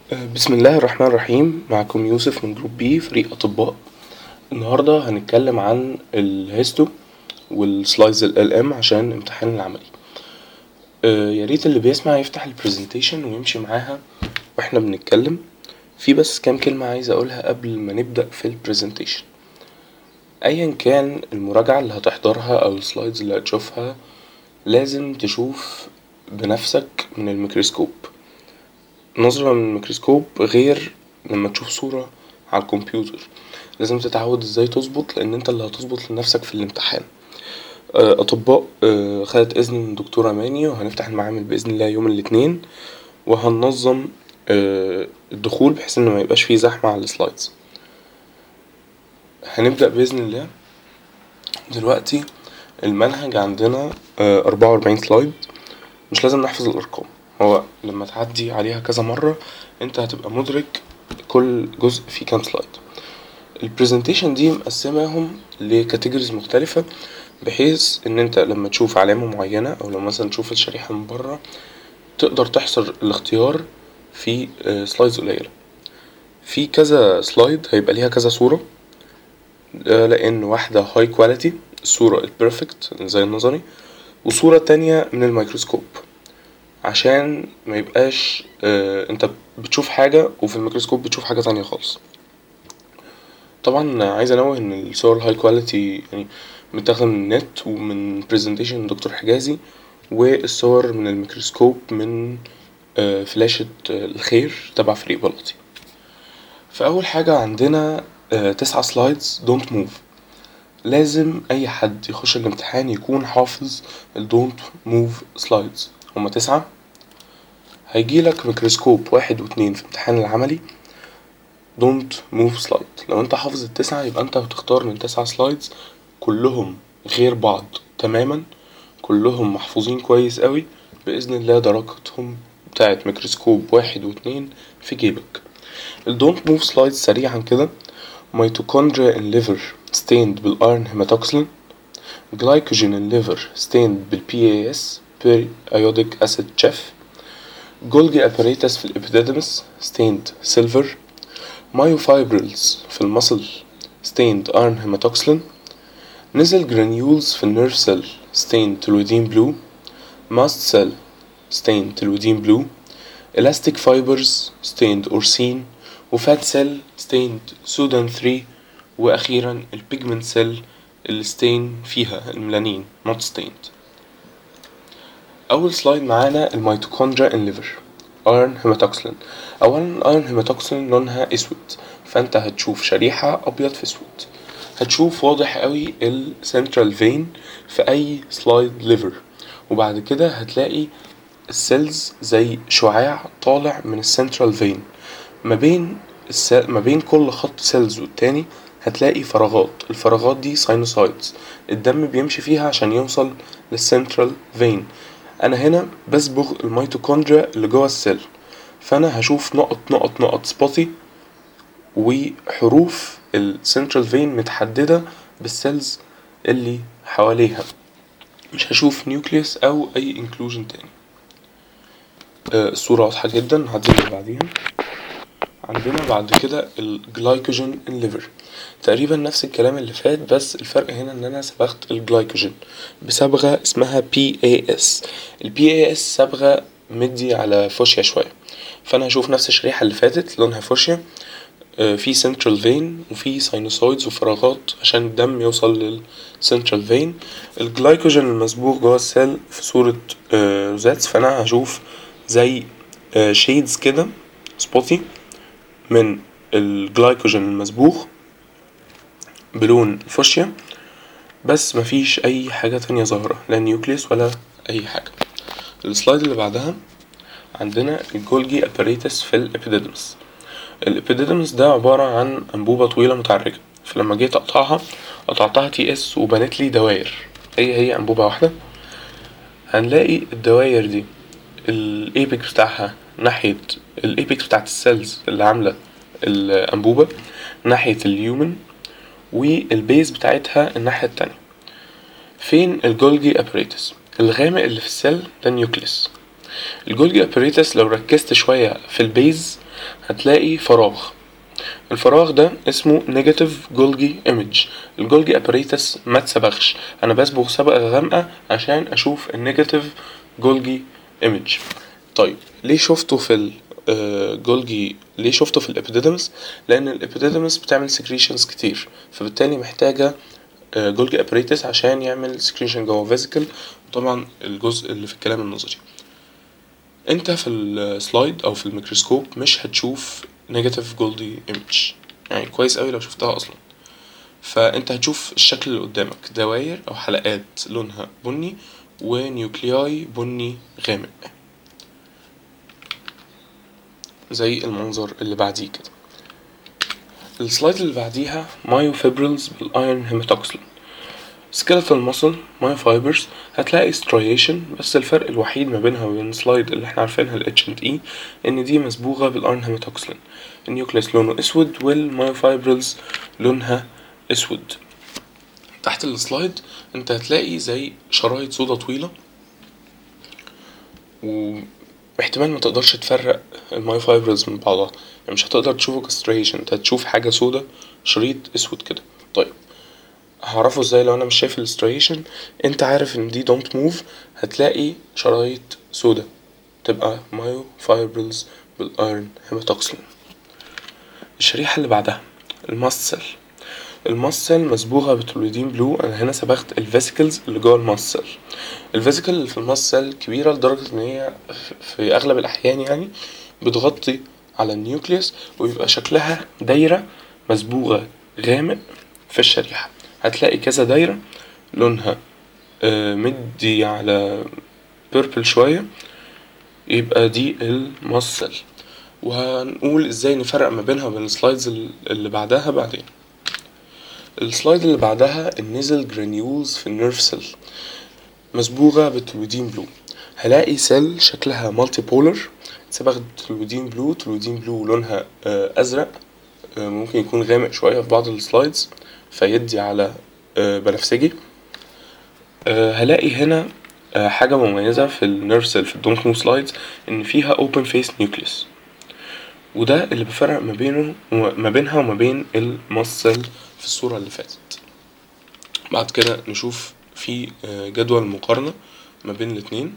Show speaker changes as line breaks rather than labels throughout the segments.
بسم الله الرحمن الرحيم معكم يوسف من جروب بي فريق أطباء النهاردة هنتكلم عن الهيستو والسلايدز ال ال ام عشان الامتحان العملي ياريت اللي بيسمع يفتح البرزنتيشن ويمشي معاها واحنا بنتكلم في بس كام كلمة عايز اقولها قبل ما نبدأ في البرزنتيشن ايا كان المراجعة اللي هتحضرها او السلايدز اللي هتشوفها لازم تشوف بنفسك من الميكروسكوب نظرة من الميكروسكوب غير لما تشوف صورة على الكمبيوتر لازم تتعود ازاي تظبط لان انت اللي هتظبط لنفسك في الامتحان اطباء خدت اذن من دكتور اماني وهنفتح المعامل باذن الله يوم الاثنين وهننظم الدخول بحيث ان ميبقاش فيه زحمة على السلايدز هنبدأ بإذن الله دلوقتي المنهج عندنا أربعة وأربعين سلايد مش لازم نحفظ الأرقام هو لما تعدي عليها كذا مرة انت هتبقى مدرك كل جزء فيه كام سلايد البرزنتيشن دي مقسماهم لكاتيجوريز مختلفة بحيث ان انت لما تشوف علامة معينة او لو مثلا تشوف الشريحة من برا تقدر تحصر الاختيار في سلايدز قليلة في كذا سلايد هيبقى ليها كذا صورة لان واحدة هاي كواليتي الصورة البرفكت زي النظري وصورة تانية من الميكروسكوب عشان ما يبقاش اه انت بتشوف حاجة وفي الميكروسكوب بتشوف حاجة تانية خالص طبعا عايز انوه ان الصور الهاي كواليتي يعني متاخدة من النت ومن برزنتيشن دكتور حجازي والصور من الميكروسكوب من اه فلاشة الخير تبع فريق بلاطي فأول حاجة عندنا اه تسعة سلايدز دونت موف لازم أي حد يخش الامتحان يكون حافظ الدونت موف سلايدز هما تسعة هيجيلك ميكروسكوب واحد واتنين في امتحان العملي دونت موف سلايد لو انت حافظ التسعة يبقى انت هتختار من تسعة سلايدز كلهم غير بعض تماما كلهم محفوظين كويس قوي بإذن الله درجتهم بتاعت ميكروسكوب واحد واتنين في جيبك الدونت موف سلايد سريعا كده ميتوكوندريا in liver stained بالارن هيماتوكسلين glycogen in liver stained بالبي PAS periodic acid chef جولجي apparatus في الابيديدمس stained silver myofibrils في المصل stained iron hematoxylin نزل granules في النيرف cell stained تلويدين blue mast cell stained تلويدين blue elastic fibers stained أورسين وفات سيل stained سودان 3 وأخيرا البيجمنت سيل اللي stain فيها الميلانين not stained أول سلايد معانا الميتوكوندريا ان ليفر ايرن هيماتوكسلين أولا الايرن هيماتوكسلين لونها أسود فأنت هتشوف شريحة أبيض في أسود هتشوف واضح قوي السنترال فين في أي سلايد ليفر وبعد كده هتلاقي السيلز زي شعاع طالع من السنترال فين ما بين السل... ما بين كل خط سيلز والتاني هتلاقي فراغات الفراغات دي ساينوسايدز الدم بيمشي فيها عشان يوصل للسنترال فين انا هنا بصبغ الميتوكوندريا اللي جوه السيل فانا هشوف نقط نقط نقط سبوتي وحروف السنترال فين متحددة بالسيلز اللي حواليها مش هشوف نيوكليوس او اي انكلوجن تاني آه الصورة واضحة جدا هعدي اللي بعديها عندنا بعد كده الجلايكوجين ان ليفر تقريبا نفس الكلام اللي فات بس الفرق هنا ان انا صبغت الجلايكوجين بصبغة اسمها بي اي اس البي اي اس صبغة مدي على فوشيا شوية فانا هشوف نفس الشريحة اللي فاتت لونها فوشيا في سنترال فين وفي ساينوسويدز وفراغات عشان الدم يوصل للسنترال فين الجلايكوجين المصبوغ جوه السيل في صورة روزاتس فانا هشوف زي شيدز كده سبوتي من الجلايكوجين المصبوغ بلون فوشيا بس مفيش اي حاجة تانية ظاهرة لا نيوكليس ولا اي حاجة السلايد اللي بعدها عندنا الجولجي اباريتس في الابيديدمس الابيديدمس ده عبارة عن انبوبة طويلة متعرجة فلما جيت اقطعها قطعتها تي اس وبنت لي دواير هي هي انبوبة واحدة هنلاقي الدواير دي الايبك بتاعها ناحية الايبك بتاعت السيلز اللي عاملة الانبوبة ناحية اليومن والبيز بتاعتها الناحية التانية فين الجولجي اباريتس الغامق اللي في السيل ده النيوكليس الجولجي اباريتس لو ركزت شوية في البيز هتلاقي فراغ الفراغ ده اسمه نيجاتيف جولجي ايمج الجولجي اباريتس ما اتسبغش انا بصبغ صبغه غامقه عشان اشوف النيجاتيف جولجي ايمج طيب ليه شفته في الجولجي ليه شفته في الابيديدمس لان الابيديدمس بتعمل سكريشنز كتير فبالتالي محتاجه جولجي اباريتس عشان يعمل سكريشن جوه فيزيكال وطبعا الجزء اللي في الكلام النظري انت في السلايد او في الميكروسكوب مش هتشوف نيجاتيف جولدي ايمج يعني كويس قوي لو شفتها اصلا فانت هتشوف الشكل اللي قدامك دواير او حلقات لونها بني ونيوكلياي بني غامق زي المنظر اللي بعديه كده السلايد اللي بعديها مايوفيبرلز بالايرون هيماتوكسلين سكيلتال ماسل مايوفايبرز هتلاقي ستريشن بس الفرق الوحيد ما بينها وبين السلايد اللي احنا عارفينها ال H and E ان دي مصبوغة بالايرون هيماتوكسلين النيوكليس لونه اسود والمايوفايبرلز لونها اسود تحت السلايد انت هتلاقي زي شرايط سودا طويلة واحتمال ما تقدرش تفرق المايوفايبرلز من بعضها يعني مش هتقدر تشوفه كستريشن انت هتشوف حاجة سودا شريط اسود كده طيب هعرفه ازاي لو انا مش شايف الستريشن انت عارف ان دي دونت موف هتلاقي شرايط سودا تبقى مايو فايبرلز بالايرون هيماتوكسلين الشريحة اللي بعدها الماست سيل الماست سيل مصبوغة بتوليدين بلو انا هنا صبغت الفيسيكلز اللي جوه الماست سيل الفيسيكل اللي في الماست سيل كبيرة لدرجة ان هي في اغلب الاحيان يعني بتغطي على النيوكليوس ويبقى شكلها دايرة مصبوغة غامق في الشريحة هتلاقي كذا دايرة لونها مدي على بيربل شوية يبقى دي المصل وهنقول ازاي نفرق ما بينها وبين السلايدز اللي بعدها بعدين السلايد اللي بعدها النيزل جرانيولز في النيرف سيل مصبوغة بالتلويدين بلو هلاقي سيل شكلها مالتي بولر صبغة تلويدين بلو تلويدين بلو لونها ازرق ممكن يكون غامق شوية في بعض السلايدز فيدي على بنفسجي هلاقي هنا حاجة مميزة في النيرف سيل في الدونت مو سلايدز إن فيها open face nucleus وده اللي بفرق ما بينه ما بينها وما بين المصل في الصورة اللي فاتت بعد كده نشوف في جدول مقارنة ما بين الاتنين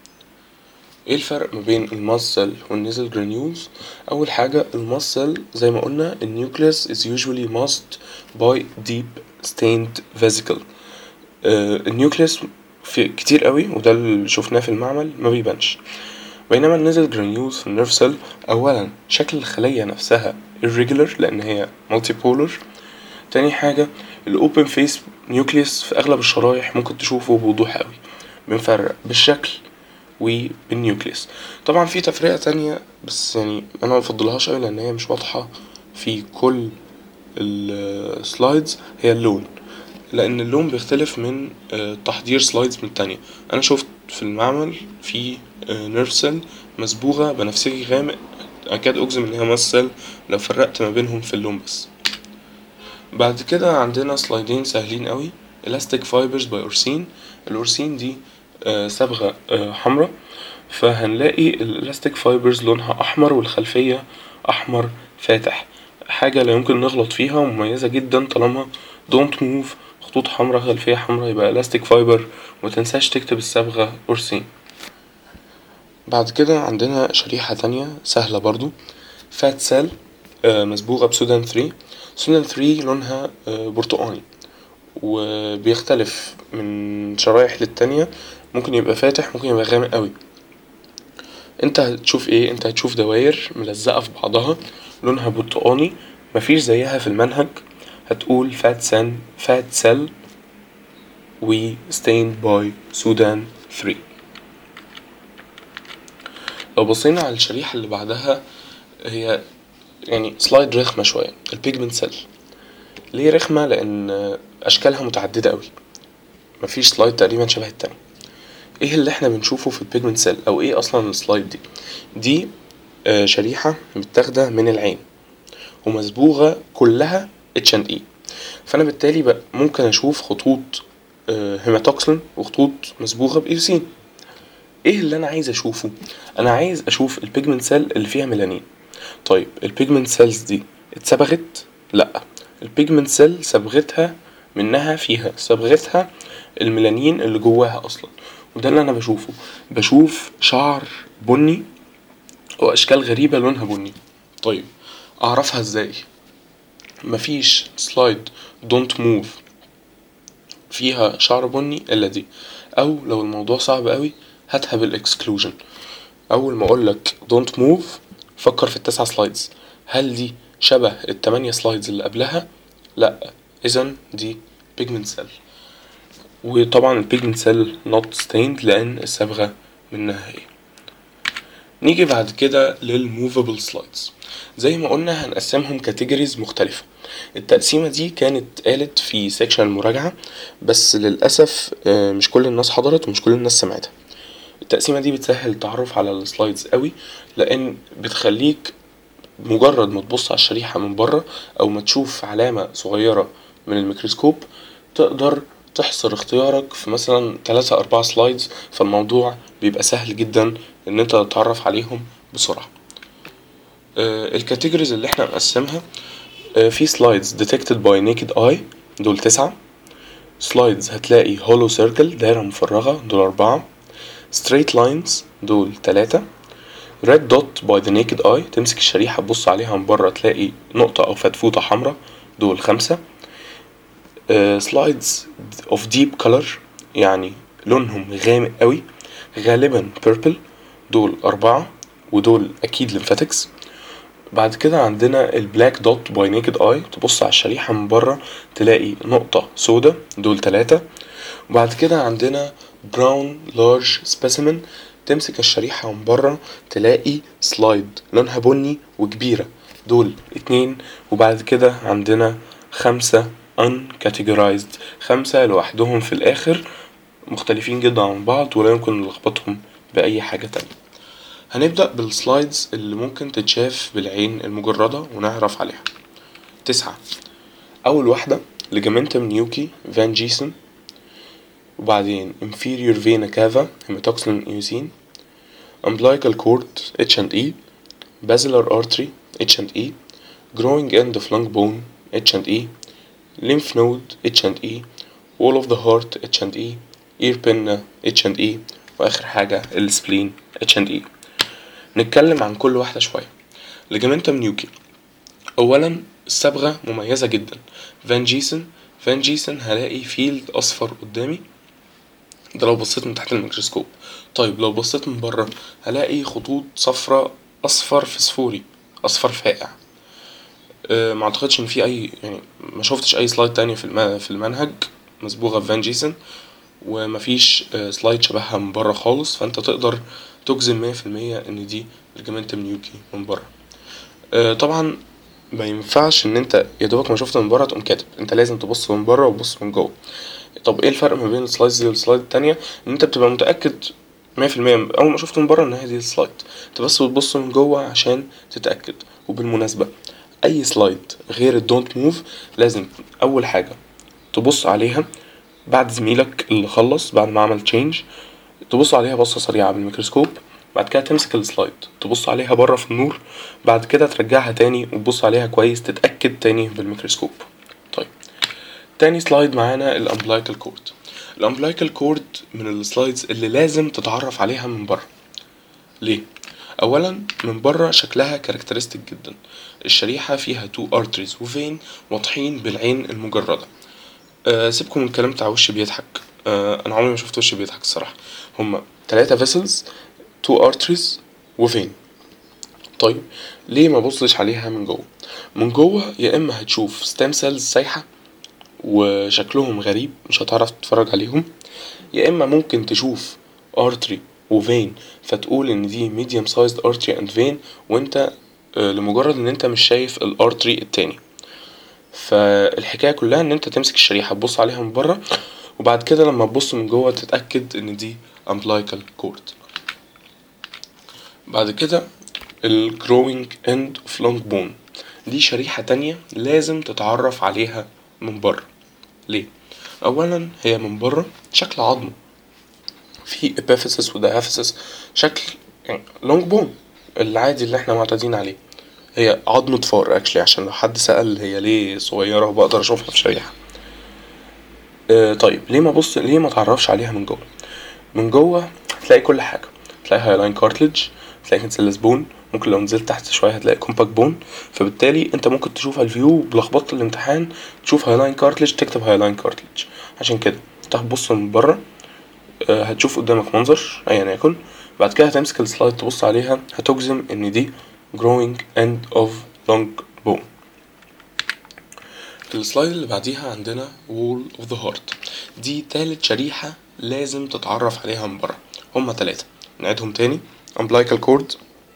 ايه الفرق ما بين المصل والنيزل جرانيولز اول حاجة المصل زي ما قلنا النيوكليوس is usually masked by deep stained vesicle آه النيوكليوس في كتير قوي وده اللي شفناه في المعمل ما بيبانش بينما النيزل جرانيولز في النيرف سيل اولا شكل الخلية نفسها irregular لان هي multipolar تاني حاجة الاوبن فيس نيوكليوس في اغلب الشرايح ممكن تشوفه بوضوح قوي بنفرق بالشكل وبالنيوكليوس طبعا في تفرقة تانية بس يعني انا مفضلهاش اوي لان هي مش واضحة في كل السلايدز هي اللون لان اللون بيختلف من تحضير سلايدز من التانية انا شفت في المعمل في نيرف سيل مصبوغة بنفسجي غامق اكاد اجزم ان هي مصل لو فرقت ما بينهم في اللون بس بعد كده عندنا سلايدين سهلين قوي elastic fibers by اورسين الاورسين دي صبغة حمراء فهنلاقي الالاستيك فايبرز لونها احمر والخلفية احمر فاتح حاجة لا يمكن نغلط فيها ومميزة جدا طالما دونت موف خطوط حمراء خلفية حمراء يبقى الاستيك فايبر ومتنساش تكتب الصبغة اورسين بعد كده عندنا شريحة تانية سهلة برضو فات سيل مصبوغة بسودان 3 سودان 3 لونها برتقاني وبيختلف من شرايح للتانية ممكن يبقى فاتح ممكن يبقى غامق قوي انت هتشوف ايه انت هتشوف دواير ملزقة في بعضها لونها برتقاني مفيش زيها في المنهج هتقول فات سن فات سيل و stained by سودان 3 لو بصينا على الشريحة اللي بعدها هي يعني سلايد رخمة شوية البيجمنت سيل ليه رخمة لأن أشكالها متعددة أوي مفيش سلايد تقريبا شبه التاني ايه اللي احنا بنشوفه في البيجمنت سيل او ايه اصلا السلايد دي دي آه شريحة متاخدة من العين ومصبوغة كلها اتش ان اي فانا بالتالي بقى ممكن اشوف خطوط آه هيماتوكسلين وخطوط مصبوغة بايوسين ايه اللي انا عايز اشوفه انا عايز اشوف البيجمنت سيل اللي فيها ميلانين طيب البيجمنت سيلز دي اتصبغت لا البيجمنت سيل صبغتها منها فيها صبغتها الميلانين اللي جواها اصلا وده اللي انا بشوفه بشوف شعر بني واشكال غريبة لونها بني طيب اعرفها ازاي مفيش سلايد دونت موف فيها شعر بني الا دي او لو الموضوع صعب قوي هاتها بالاكسكلوجن اول ما اقولك دونت موف فكر في التسعة سلايدز هل دي شبه التمانية سلايدز اللي قبلها لا اذا دي بيجمنت سيل وطبعا البيجمنت سيل نوت ستيند لان الصبغة منها هي نيجي بعد كده للموفابل سلايدز زي ما قلنا هنقسمهم كاتيجوريز مختلفة التقسيمة دي كانت قالت في سيكشن المراجعة بس للأسف آه، مش كل الناس حضرت ومش كل الناس سمعتها التقسيمة دي بتسهل التعرف على السلايدز قوي لأن بتخليك مجرد ما تبص على الشريحة من بره أو ما تشوف علامة صغيرة من الميكروسكوب تقدر تحصر اختيارك في مثلا تلاتة أربعة سلايدز فالموضوع بيبقى سهل جدا إن أنت تتعرف عليهم بسرعة آه، الكاتيجوريز اللي احنا نقسمها آه، في سلايدز detected by naked eye دول تسعة سلايدز هتلاقي هولو سيركل دايرة مفرغة دول أربعة straight lines دول تلاتة red dot by the naked eye تمسك الشريحة تبص عليها من بره تلاقي نقطة أو فتفوتة حمراء دول خمسة آه، slides of deep color يعني لونهم غامق قوي غالبا purple دول أربعة ودول أكيد lymphatics بعد كده عندنا البلاك دوت باي نيكد اي تبص على الشريحة من بره تلاقي نقطة سودا دول تلاتة وبعد كده عندنا براون لارج سبيسيمن تمسك الشريحة من بره تلاقي سلايد لونها بني وكبيرة دول اتنين وبعد كده عندنا خمسة uncategorized خمسة لوحدهم في الآخر مختلفين جدا عن بعض ولا يمكن نلخبطهم بأي حاجة تانية هنبدأ بالسلايدز اللي ممكن تتشاف بالعين المجردة ونعرف عليها تسعة أول واحدة ليجامنتم نيوكي فان جيسون وبعدين inferior vena cava hematoxylin eosin umbilical cord H&E basilar artery H&E growing end of lung bone H&E lymph node H&E wall of the heart H&E ear pinna H&E وآخر حاجة السبلين H&E نتكلم عن كل واحدة شوية ليجامنتم نيوكي أولا الصبغة مميزة جدا فان جيسون فان جيسون هلاقي فيلد أصفر قدامي ده لو بصيت من تحت الميكروسكوب طيب لو بصيت من بره هلاقي خطوط صفرة أصفر فسفوري أصفر فاقع أه ما اعتقدش ان في اي يعني ما شفتش اي سلايد تانية في الم- في المنهج مصبوغة بفان جيسون ومفيش آه، سلايد شبهها من بره خالص فانت تقدر تجزم مية في المية ان دي ليجامنتم نيوكي من بره آه، طبعا ما ينفعش ان انت يا دوبك ما شفت من بره تقوم كاتب انت لازم تبص من بره وتبص من جوه طب ايه الفرق ما بين السلايدز دي والسلايد التانية ان انت بتبقى متأكد مية في المية اول ما شفت من بره ان هي دي السلايد انت بس بتبص من جوه عشان تتأكد وبالمناسبة اي سلايد غير الدونت موف لازم اول حاجة تبص عليها بعد زميلك اللي خلص بعد ما عمل تشينج تبص عليها بصة سريعة بالميكروسكوب بعد كده تمسك السلايد تبص عليها بره في النور بعد كده ترجعها تاني وتبص عليها كويس تتأكد تاني بالميكروسكوب طيب تاني سلايد معانا الامبلايكال كورد الامبلايكال كورد من السلايدز اللي لازم تتعرف عليها من بره ليه اولا من بره شكلها كاركترستيك جدا الشريحة فيها تو ارتريز وفين واضحين بالعين المجردة أه سيبكم من الكلام بتاع وش بيضحك أه انا عمري ما شفت وش بيضحك الصراحة هما تلاتة فيسلز تو ارتريز وفين طيب ليه ما بصش عليها من جوه من جوه يا اما هتشوف ستام سيلز سايحه وشكلهم غريب مش هتعرف تتفرج عليهم يا اما ممكن تشوف ارتري وفين فتقول ان دي ميديوم سايزد ارتري اند فين وانت آه، لمجرد ان انت مش شايف الارتري التاني فالحكايه كلها ان انت تمسك الشريحه تبص عليها من بره وبعد كده لما تبص من جوه تتاكد ان دي umbilical cord بعد كده ال growing end of long bone دي شريحة تانية لازم تتعرف عليها من بره ليه؟ أولا هي من بره شكل عظمه في epiphysis و diaphysis شكل يعني long bone العادي اللي احنا معتادين عليه هي عضمة فار اكشلي عشان لو حد سأل هي ليه صغيرة وبقدر اشوفها في شريحة آه طيب ليه ما بص ليه ما تعرفش عليها من جوه من جوه هتلاقي كل حاجة هتلاقي هايلاين كارتلج هتلاقي كنسلس بون ممكن لو نزلت تحت شوية هتلاقي كومباكت بون فبالتالي انت ممكن تشوف على الفيو بلخبطة الامتحان تشوف هايلاين كارتلج تكتب هايلاين كارتلج عشان كده انت هتبص من بره آه، هتشوف قدامك منظر ايا يكن بعد كده هتمسك السلايد تبص عليها هتجزم ان دي growing end of long bone السلايد اللي بعديها عندنا wall of the heart دي تالت شريحة لازم تتعرف عليها من بره هما تلاتة نعيدهم تاني umbilical cord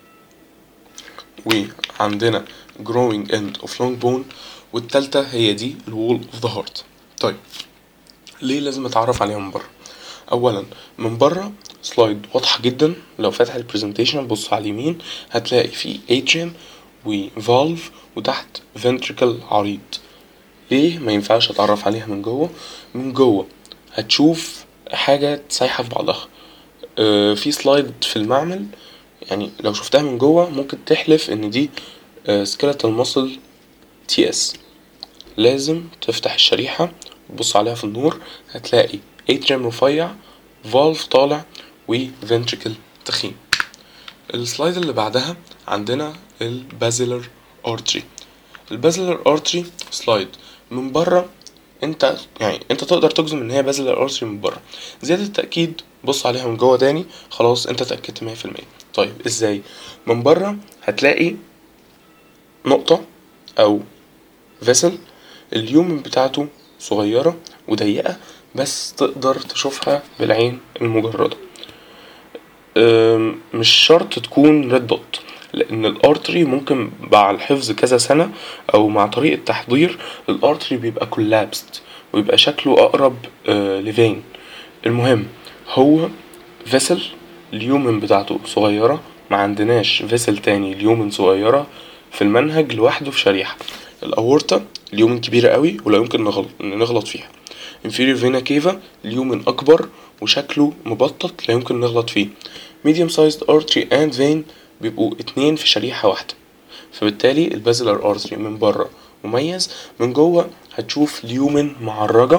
وعندنا growing end of long bone والتالتة هي دي الوول of the heart طيب ليه لازم اتعرف عليها من بره اولا من بره سلايد واضحة جدا لو فاتح البرزنتيشن بص على اليمين هتلاقي فيه atrium وفالف وتحت ventricle عريض ليه ما ينفعش اتعرف عليها من جوه من جوه هتشوف حاجة سايحة في بعضها آه، في سلايد في المعمل يعني لو شفتها من جوه ممكن تحلف ان دي سكيلتال ماسل تي اس لازم تفتح الشريحة تبص عليها في النور هتلاقي اتريم رفيع فالف طالع وفنتريكل تخين السلايد اللي بعدها عندنا البازيلر ارتري البازيلر ارتري سلايد من بره انت يعني انت تقدر تجزم ان هي بازيلر ارتري من بره زيادة التأكيد بص عليها من جوه تاني خلاص انت اتأكدت مية في المية طيب ازاي من بره هتلاقي نقطة او فيسل اليومن بتاعته صغيرة وضيقة بس تقدر تشوفها بالعين المجردة أم، مش شرط تكون ريد دوت لان الارتري ممكن مع الحفظ كذا سنة او مع طريقة تحضير الارتري بيبقى كولابست ويبقى شكله اقرب آه، لفين المهم هو فيسل اليومن بتاعته صغيرة ما عندناش فيسل تاني اليومن صغيرة في المنهج لوحده في شريحة الأورطة اليومن كبيرة قوي ولا يمكن نغلط, نغلط فيها inferior vena cava اليومن أكبر وشكله مبطط لا يمكن نغلط فيه medium sized artery and vein بيبقوا اتنين في شريحة واحدة فبالتالي البازلر ارتري من بره مميز من جوه هتشوف اليومن معرجة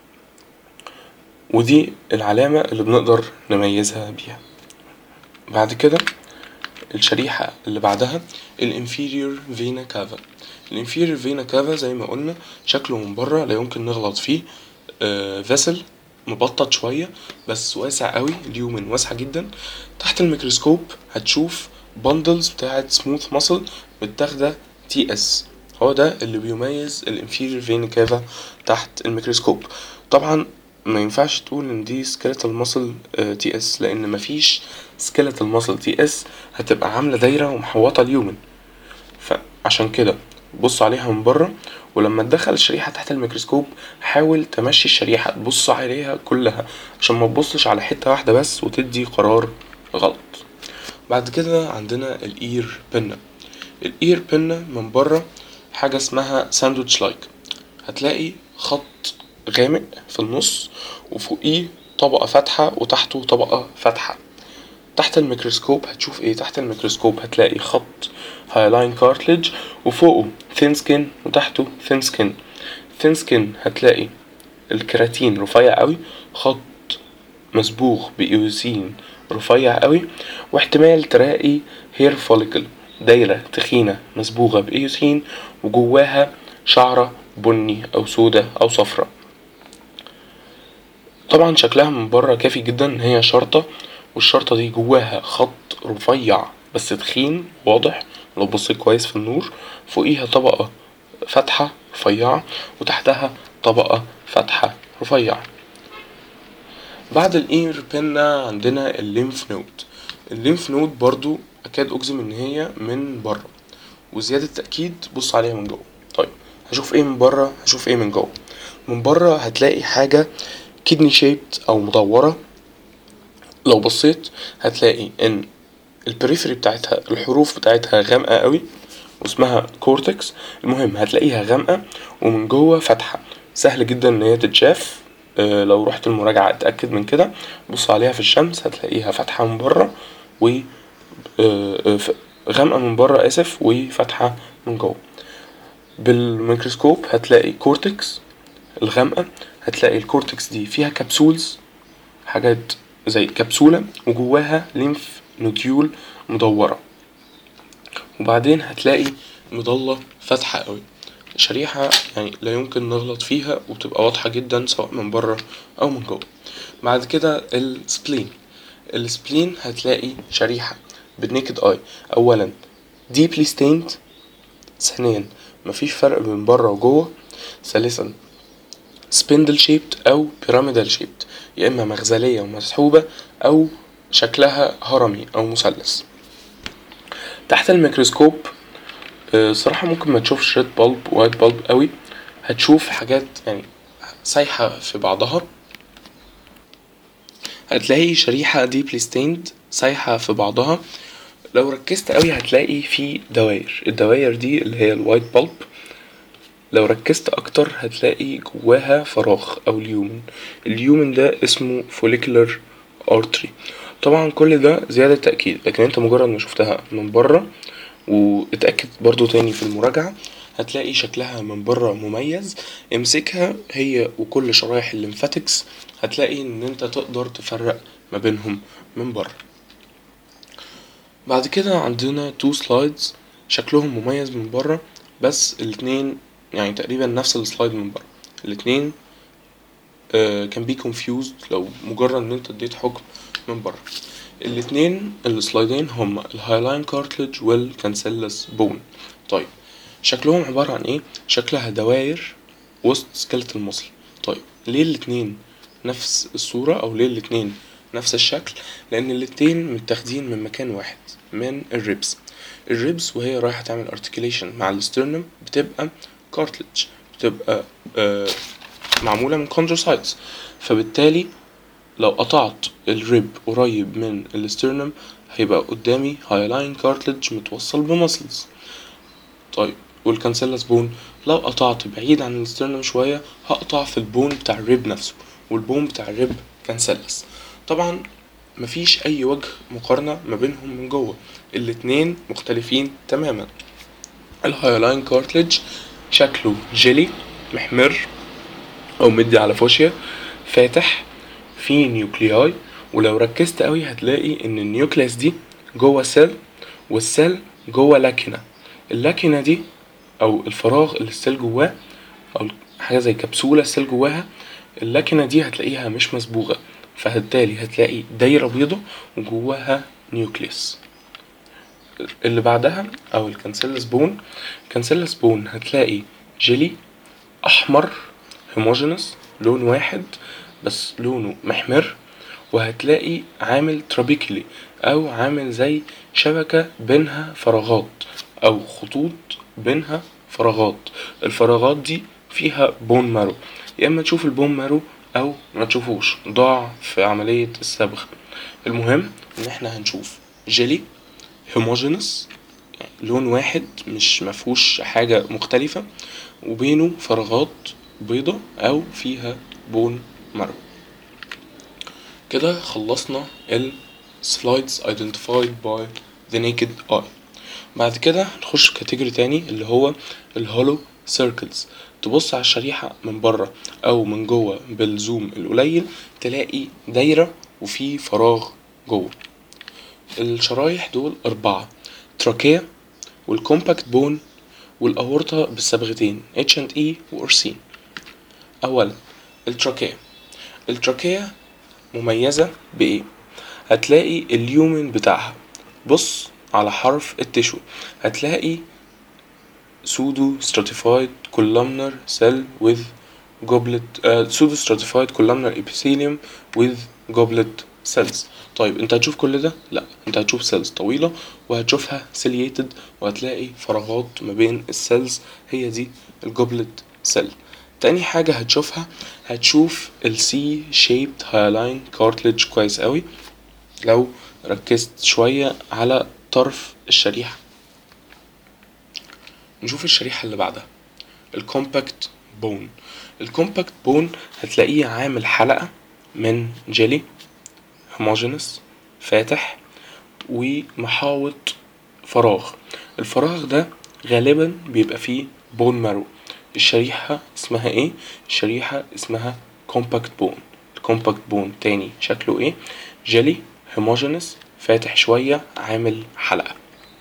ودي العلامة اللي بنقدر نميزها بيها بعد كده الشريحة اللي بعدها الانفيريور فينا كافا الانفيريور فينا كافا زي ما قلنا شكله من بره لا يمكن نغلط فيه فيسل مبطط شوية بس واسع قوي اليومن واسعة جدا تحت الميكروسكوب هتشوف بندلز بتاعت سموث ماسل متاخدة تي اس هو ده اللي بيميز الانفيريور فين كافا تحت الميكروسكوب طبعا ما ينفعش تقول ان دي سكيلتال ماسل تي اس لان مفيش سكيلتال ماسل تي اس هتبقى عامله دايره ومحوطه اليومن فعشان كده بص عليها من بره ولما تدخل الشريحة تحت الميكروسكوب حاول تمشي الشريحة تبص عليها كلها عشان ما تبصش على حتة واحدة بس وتدي قرار غلط بعد كده عندنا الاير بينا الاير بينا من بره حاجة اسمها ساندوتش لايك هتلاقي خط غامق في النص وفوقيه طبقة فاتحة وتحته طبقة فاتحة تحت الميكروسكوب هتشوف ايه تحت الميكروسكوب هتلاقي خط هايلاين كارتلج وفوقه ثين سكين وتحته ثين سكين ثين سكين هتلاقي الكيراتين رفيع قوي خط مسبوغ بإيوسين رفيع قوي واحتمال تلاقي هير فوليكل دايرة تخينة مسبوغة بإيوسين وجواها شعرة بني أو سودة أو صفرة طبعا شكلها من بره كافي جدا ان هي شرطة والشرطة دي جواها خط رفيع بس تخين واضح لو بصيت كويس في النور فوقيها طبقة فاتحة رفيعة وتحتها طبقة فاتحة رفيعة بعد الاير بينا عندنا الليمف نود الليمف نود برضو اكاد اجزم ان هي من بره وزيادة تأكيد بص عليها من جوه طيب هشوف ايه من بره هشوف ايه من جوه من بره هتلاقي حاجة كدني شيبت او مدورة لو بصيت هتلاقي ان البريفري بتاعتها الحروف بتاعتها غامقة قوي واسمها كورتكس المهم هتلاقيها غامقة ومن جوه فاتحة سهل جدا ان هي تتشاف آه، لو رحت المراجعة اتأكد من كده بص عليها في الشمس هتلاقيها فاتحة من بره و آه، آه، ف- غامقة من بره آسف وفاتحة من جوه بالميكروسكوب هتلاقي كورتكس الغامقة هتلاقي الكورتكس دي فيها كبسولز حاجات زي كبسولة وجواها ليمف نوديول مدورة وبعدين هتلاقي مضلة فاتحة قوي شريحة يعني لا يمكن نغلط فيها وبتبقى واضحة جدا سواء من بره أو من جوه بعد كده السبلين السبلين هتلاقي شريحة بالنيكد اي أولا deeply stained ثانيا مفيش فرق بين بره وجوه ثالثا spindle shaped أو pyramidal shaped يا إما مغزلية ومسحوبة أو شكلها هرمي أو مثلث تحت الميكروسكوب آه، صراحة ممكن ما تشوفش ريد بلب وايت بلب قوي هتشوف حاجات يعني سايحة في بعضها هتلاقي شريحة deeply stained سايحة في بعضها لو ركزت قوي هتلاقي في دواير الدواير دي اللي هي الوايت بلب لو ركزت اكتر هتلاقي جواها فراغ او اليومن اليومن ده اسمه follicular artery طبعا كل ده زيادة تأكيد لكن انت مجرد ما شفتها من بره واتأكد برضو تاني في المراجعة هتلاقي شكلها من بره مميز امسكها هي وكل شرايح الليمفاتكس هتلاقي ان انت تقدر تفرق ما بينهم من بره بعد كده عندنا تو سلايدز شكلهم مميز من بره بس الاتنين يعني تقريبا نفس السلايد من بره الاتنين كان بي confused لو مجرد ان انت اديت حكم من بره الاتنين السلايدين هما الهايلاين كارتلج والكانسيلس بون طيب شكلهم عبارة عن ايه شكلها دواير وسط سكيلت المصل طيب ليه الاتنين نفس الصورة او ليه الاتنين نفس الشكل لان الاتنين متاخدين من مكان واحد من الريبس الريبس وهي رايحة تعمل ارتكيليشن مع الاسترنم بتبقى كارتلج بتبقى آه معمولة من كوندروسايتس فبالتالي لو قطعت الريب قريب من الاسترنم هيبقى قدامي هايلاين كارتلج متوصل بمسلز طيب والكانسيلس بون لو قطعت بعيد عن الاسترنم شوية هقطع في البون بتاع الريب نفسه والبون بتاع الريب كانسيلس طبعا مفيش اي وجه مقارنة ما بينهم من جوه الاتنين مختلفين تماما الهايلاين كارتلج شكله جيلي محمر او مدي على فوشيا فاتح فيه نيوكلياي ولو ركزت قوي هتلاقي ان النيوكليس دي جوه سيل والسيل جوه لاكينة اللاكينة دي او الفراغ اللي السيل جواه او حاجة زي كبسولة السيل جواها اللاكينة دي هتلاقيها مش مسبوغة فبالتالي هتلاقي دايرة بيضة وجواها نيوكليس اللي بعدها او الكانسيلس بون كانسيلس بون هتلاقي جيلي احمر هوموجينس لون واحد بس لونه محمر وهتلاقي عامل ترابيكلي او عامل زي شبكة بينها فراغات او خطوط بينها فراغات الفراغات دي فيها بون مارو يا اما تشوف البون مارو او ما تشوفوش ضاع في عملية الصبغ المهم ان احنا هنشوف جيلي هوموجينس يعني لون واحد مش مفهوش حاجة مختلفة وبينه فراغات بيضة أو فيها بون مرو كده خلصنا ال slides identified by the naked eye بعد كده نخش في كاتيجوري تاني اللي هو الهولو سيركلز تبص على الشريحة من بره أو من جوه بالزوم القليل تلاقي دايرة وفي فراغ جوه الشرايح دول أربعة تراكية والكومباكت بون والأورطة بالصبغتين اتش اند اي وأورسين أولا التراكية التراكية مميزة بإيه؟ هتلاقي اليومن بتاعها بص على حرف التشو هتلاقي pseudo stratified columnar cell with goblet uh, pseudo stratified columnar epithelium with goblet cells طيب انت هتشوف كل ده لا انت هتشوف سيلز طويله وهتشوفها سيليتد وهتلاقي فراغات ما بين السيلز هي دي الجوبلت سيل تاني حاجة هتشوفها هتشوف السي شيبد هايلاين كارتلج كويس قوي لو ركزت شوية على طرف الشريحة نشوف الشريحة اللي بعدها الكومباكت بون الكومباكت بون هتلاقيه عامل حلقة من جيلي هوموجينس فاتح ومحاوط فراغ الفراغ ده غالبا بيبقى فيه بون مارو الشريحة اسمها ايه؟ الشريحة اسمها كومباكت بون الكومباكت بون تاني شكله ايه؟ جيلي هيموجينس فاتح شوية عامل حلقة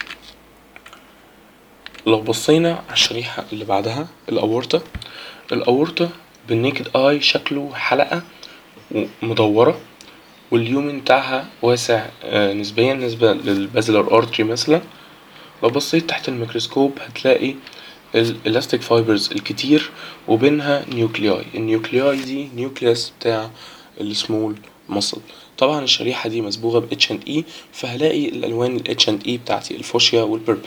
لو بصينا على الشريحة اللي بعدها الأورطة الأورطة بالنيكد اي شكله حلقة مدورة واليومن بتاعها واسع آه، نسبيا نسبة للبازلر ارتري مثلا لو بصيت تحت الميكروسكوب هتلاقي الالاستيك فايبرز الكتير وبينها نيوكلياي النيوكلياي دي نيوكليوس بتاع السمول مصل طبعا الشريحة دي مصبوغة ب اتش اند اي فهلاقي الالوان ال اتش اند اي بتاعتي الفوشيا والبربل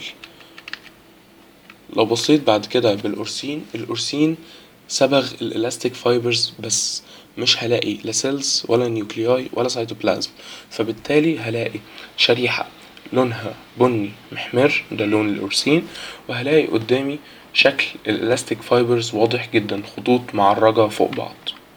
لو بصيت بعد كده بالأورسين الأورسين صبغ الالاستيك فايبرز بس مش هلاقي لا سيلز ولا نيوكلياي ولا سيتوبلازم فبالتالي هلاقي شريحة لونها بني محمر ده لون الأورسين وهلاقي قدامي شكل الالاستيك فايبرز واضح جدا خطوط معرجة فوق بعض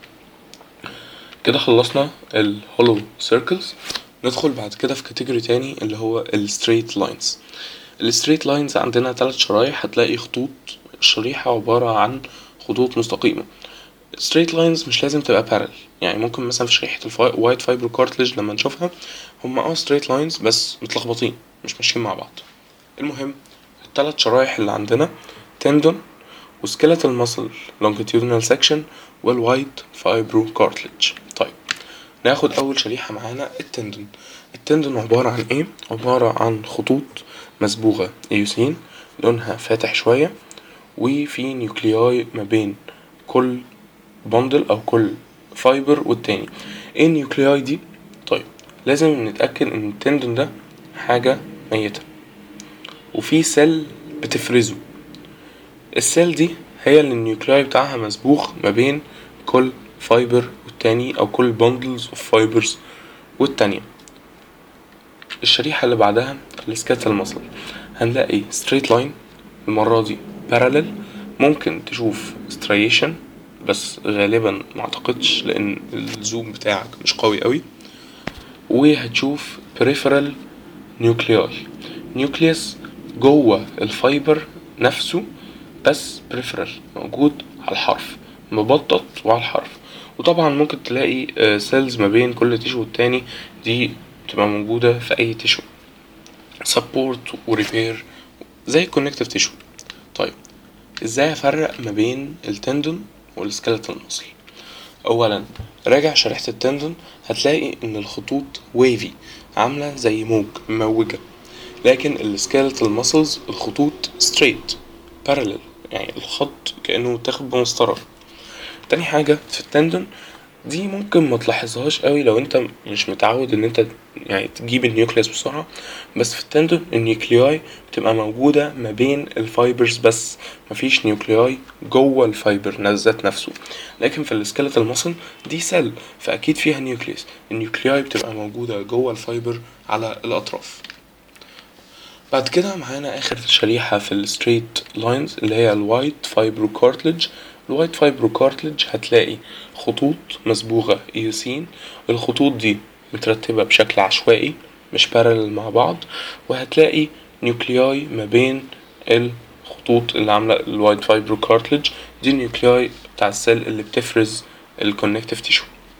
كده خلصنا الهولو سيركلز ندخل بعد كده في كاتيجوري تاني اللي هو الستريت لاينز الستريت لاينز عندنا تلات شرايح هتلاقي خطوط الشريحة عبارة عن خطوط مستقيمة ستريت لاينز مش لازم تبقى بارل يعني ممكن مثلا في شريحة الوايت فايبر كارتلج لما نشوفها هما اه ستريت لاينز بس متلخبطين مش ماشيين مع بعض المهم التلات شرايح اللي عندنا تندون وسكيلتال ماسل longitudinal section والوايت فايبرو كارتلج طيب ناخد أول شريحة معانا التندون التندون عبارة عن ايه؟ عبارة عن خطوط مصبوغة ايوسين لونها فاتح شوية وفي نيوكلياي ما بين كل بندل أو كل فايبر والتاني ايه النيوكلياي دي؟ طيب لازم نتأكد ان التندون ده حاجة ميتة وفي سيل بتفرزه السيل دي هي اللي النيوكلاي بتاعها مسبوغ ما بين كل فايبر والتاني او كل بندلز اوف فايبرز والتانية الشريحة اللي بعدها السكاتال ماسل هنلاقي ستريت لاين المرة دي بارالل ممكن تشوف ستريشن بس غالبا معتقدش لان الزوم بتاعك مش قوي قوي وهتشوف peripheral نيوكلياي نيوكليوس جوه الفايبر نفسه بس بريفرال موجود على الحرف مبطط وعلى الحرف وطبعا ممكن تلاقي سيلز ما بين كل تيشو والتاني دي تبقى موجودة في أي تيشو سبورت وريبير زي الكونكتيف تيشو طيب ازاي افرق ما بين التندون والسكيلتال ماسل اولا راجع شريحة التندون هتلاقي ان الخطوط ويفي عاملة زي موج مموجة لكن السكيلتال ماسلز الخطوط ستريت بارلل يعني الخط كأنه متاخد بمسطرة تاني حاجة في التندون دي ممكن ما تلاحظهاش قوي لو انت مش متعود ان انت يعني تجيب النيوكليوس بسرعة بس في التندون النيوكلياي بتبقى موجودة ما بين الفايبرز بس مفيش نيوكلياي جوه الفايبر ذات نفسه لكن في السكيلتال ماسل دي سيل فاكيد فيها نيوكليوس النيوكلياي بتبقى موجودة جوه الفايبر على الاطراف بعد كده معانا اخر شريحة في الستريت لاينز اللي هي الوايت فايبرو كارتلج الوايت فايبرو كارتلج هتلاقي خطوط مصبوغة ايوسين الخطوط دي مترتبة بشكل عشوائي مش بارلل مع بعض وهتلاقي نيوكلياي ما بين الخطوط اللي عاملة الوايت فايبرو كارتلج دي النيوكلياي بتاع السيل اللي بتفرز الكونكتيف تيشو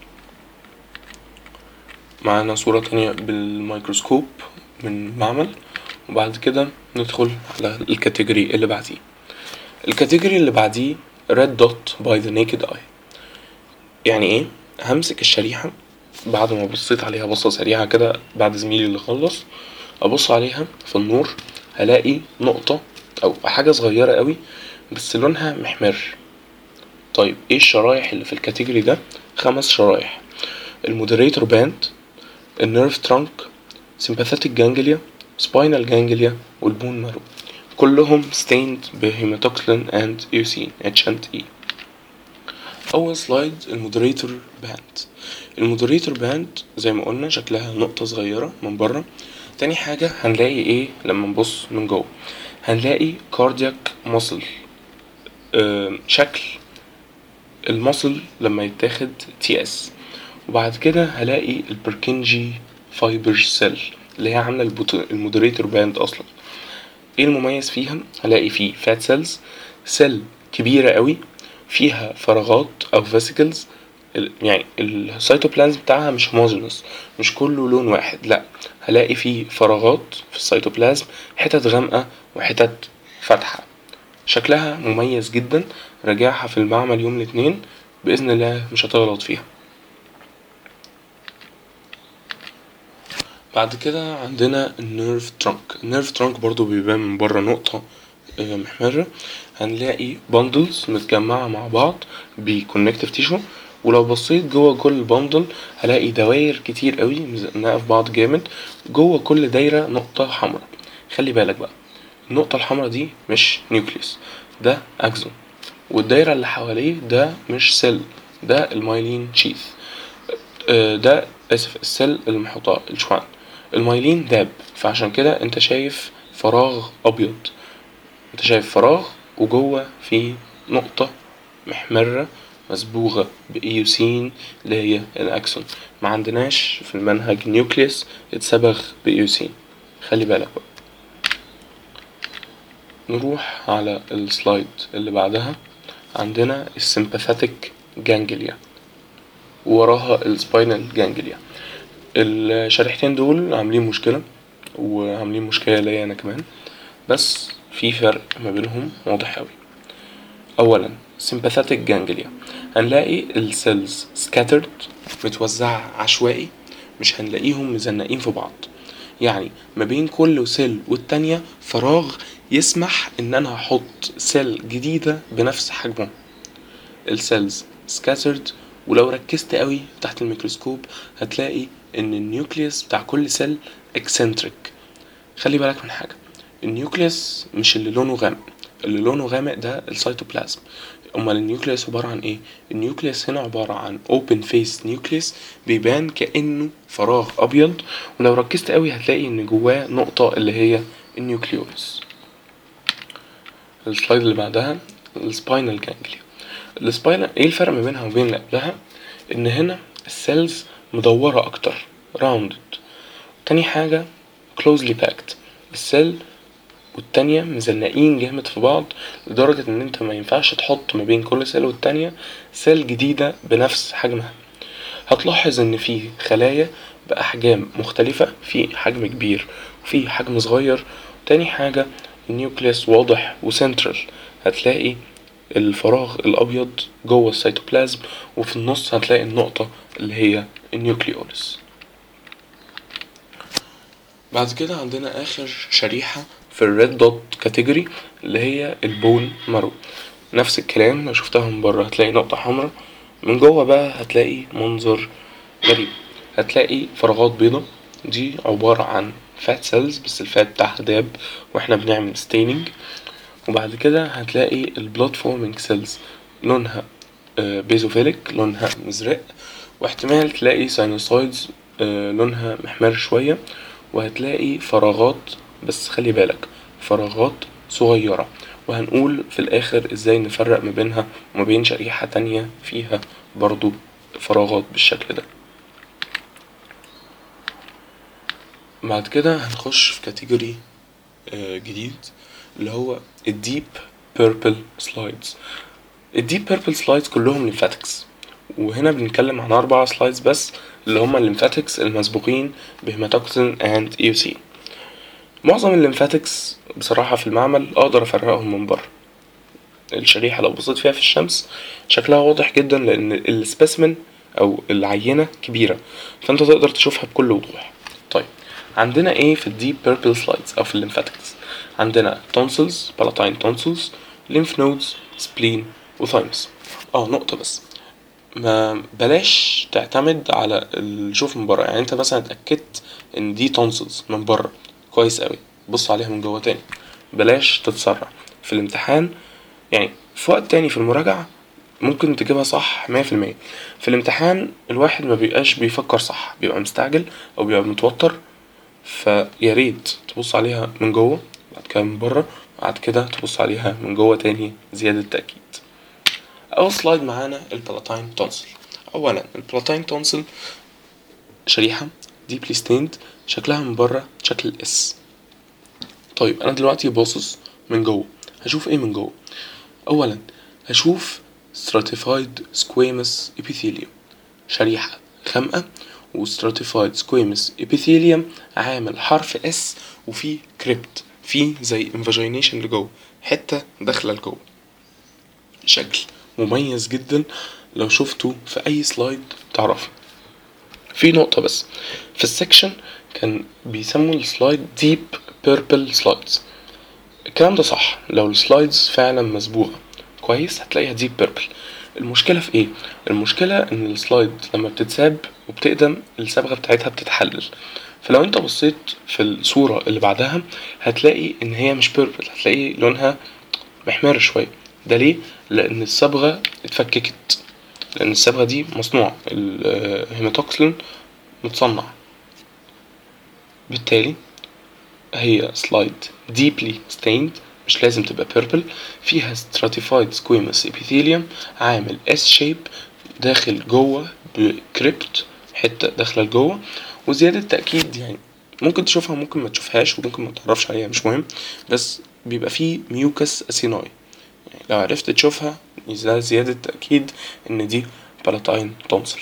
معانا صورة تانية بالميكروسكوب من معمل وبعد كده ندخل على الكاتيجوري اللي بعديه الكاتيجوري اللي بعديه red dot by the naked eye يعني ايه همسك الشريحة بعد ما بصيت عليها بصة سريعة كده بعد زميلي اللي خلص ابص عليها في النور هلاقي نقطة او حاجة صغيرة قوي بس لونها محمر طيب ايه الشرايح اللي في الكاتيجوري ده خمس شرايح المودريتور باند النيرف ترانك sympathetic جانجليا spinal جانجليا والبون مارو كلهم stained بهيماتوكسلين and eosine H and E أول سلايد المودريتور باند المودريتور باند زي ما قلنا شكلها نقطة صغيرة من بره تاني حاجة هنلاقي ايه لما نبص من جوه هنلاقي cardiac muscle آه شكل المصل لما يتاخد تي اس وبعد كده هلاقي البركنجي فايبر سيل اللي هي عاملة المودريتور باند أصلا ايه المميز فيها هلاقي فيه فات سيلز سيل كبيرة قوي فيها فراغات او فيسيكلز يعني السيتوبلازم بتاعها مش هوموجينوس مش كله لون واحد لا هلاقي فيه فراغات في السيتوبلازم حتت غامقة وحتت فاتحة شكلها مميز جدا راجعها في المعمل يوم الاثنين بإذن الله مش هتغلط فيها بعد كده عندنا النيرف ترانك النيرف ترانك برضو بيبان من بره نقطة آه، محمرة هنلاقي بندلز متجمعة مع بعض بكونكتيف تيشو ولو بصيت جوه كل بندل هلاقي دواير كتير قوي مزنقة في بعض جامد جوه كل دايرة نقطة حمراء خلي بالك بقى النقطة الحمراء دي مش نيوكليوس ده أكزون والدايرة اللي حواليه ده مش سيل ده المايلين شيث آه، ده آسف السيل المحيطة الشوان المايلين داب فعشان كده انت شايف فراغ أبيض انت شايف فراغ وجوه في نقطة محمرة مصبوغة بإيوسين اللي هي الأكسون ما عندناش في المنهج نيوكليوس اتصبغ بإيوسين خلي بالك بقى نروح على السلايد اللي بعدها عندنا السمباثيك جانجليا وراها السباينال جانجليا الشريحتين دول عاملين مشكلة وعاملين مشكلة ليا أنا كمان بس في فرق ما بينهم واضح أوي أولا sympathetic جانجليا هنلاقي السيلز scattered متوزعة عشوائي مش هنلاقيهم مزنقين في بعض يعني ما بين كل سيل والتانية فراغ يسمح ان انا احط سيل جديدة بنفس حجمه السيلز scattered ولو ركزت قوي تحت الميكروسكوب هتلاقي ان النيوكليوس بتاع كل سيل eccentric خلي بالك من حاجة النيوكليوس مش اللي لونه غامق اللي لونه غامق ده السيتوبلازم امال النيوكليوس عبارة عن ايه النيوكليوس هنا عبارة عن open face نيوكليوس بيبان كأنه فراغ ابيض ولو ركزت قوي هتلاقي ان جواه نقطة اللي هي النيوكليوس السلايد اللي بعدها السباينال جانجليا السباينال ايه الفرق ما بينها وبين اللي قبلها ان هنا السيلز مدورة اكتر راوندد تاني حاجة closely packed السيل والتانية مزنقين جامد في بعض لدرجة ان انت ما ينفعش تحط ما بين كل سيل والتانية سيل جديدة بنفس حجمها هتلاحظ ان في خلايا بأحجام مختلفة في حجم كبير وفي حجم صغير تاني حاجة النيوكليوس واضح وسنترال هتلاقي الفراغ الأبيض جوه السيتوبلازم وفي النص هتلاقي النقطة اللي هي النيوكليولس بعد كده عندنا آخر شريحة في الريد دوت كاتيجوري اللي هي البون مارو نفس الكلام لو شفتها من بره هتلاقي نقطة حمراء من جوه بقى هتلاقي منظر غريب هتلاقي فراغات بيضة دي عبارة عن فات سيلز بس الفات بتاعها داب واحنا بنعمل ستيننج وبعد كده هتلاقي البلود فورمينج سيلز لونها بيزوفيليك لونها مزرق واحتمال تلاقي ساينوسايدز لونها محمر شوية وهتلاقي فراغات بس خلي بالك فراغات صغيرة وهنقول في الآخر ازاي نفرق ما بينها وما بين شريحة تانية فيها برضو فراغات بالشكل ده بعد كده هنخش في كاتيجوري جديد اللي هو الديب بيربل سلايدز الديب بيربل سلايدز كلهم ليمفاتكس وهنا بنتكلم عن أربع سلايدز بس اللي هما الليمفاتكس المسبوقين بهيماتوكسين اند ايوسين معظم الليمفاتكس بصراحة في المعمل أقدر أفرقهم من بره الشريحة لو بصيت فيها في الشمس شكلها واضح جدا لأن السبيسمن أو العينة كبيرة فأنت تقدر تشوفها بكل وضوح طيب عندنا ايه في الديب بيربل سلايدز أو في الليمفاتكس عندنا تونسلز بالاتاين تونسلز ليمف نودز سبلين وثايمس اه نقطة بس ما بلاش تعتمد على الشوف من بره يعني انت مثلا اتأكدت ان دي تونسلز من بره كويس قوي بص عليها من جوه تاني بلاش تتسرع في الامتحان يعني في وقت تاني في المراجعة ممكن تجيبها صح مية في المية في الامتحان الواحد ما بيبقاش بيفكر صح بيبقى مستعجل او بيبقى متوتر فياريت تبص عليها من جوه بعد كده من بره بعد كده تبص عليها من جوه تاني زيادة تأكيد أول سلايد معانا البلاتاين تونسل أولا البلاتاين تونسل شريحة ديبلي ستيند شكلها من بره شكل الاس طيب انا دلوقتي باصص من جوه هشوف ايه من جوه اولا هشوف stratified squamous epithelium شريحة غامقة و stratified squamous epithelium عامل حرف اس وفيه كريبت فيه زي invagination لجوه حتة داخلة لجوه شكل مميز جدا لو شفته في اي سلايد تعرفه في نقطة بس في السكشن كان بيسموا السلايد ديب بيربل سلايدز الكلام ده صح لو السلايدز فعلا مسبوقة كويس هتلاقيها ديب بيربل المشكلة في ايه؟ المشكلة ان السلايد لما بتتساب وبتقدم الصبغة بتاعتها بتتحلل فلو انت بصيت في الصورة اللي بعدها هتلاقي ان هي مش بيربل هتلاقي لونها محمر شوية ده ليه؟ لان الصبغة اتفككت لان الصبغة دي مصنوعة الهيماتوكسلين متصنع بالتالي هي سلايد deeply stained مش لازم تبقى purple فيها stratified squamous epithelium عامل S shape داخل جوه بكريبت حتة داخلة لجوه وزيادة تأكيد يعني ممكن تشوفها ممكن ما تشوفهاش وممكن ما تعرفش عليها مش مهم بس بيبقى فيه ميوكس اسيناي يعني لو عرفت تشوفها ده زيادة تأكيد إن دي بلاتاين تونسل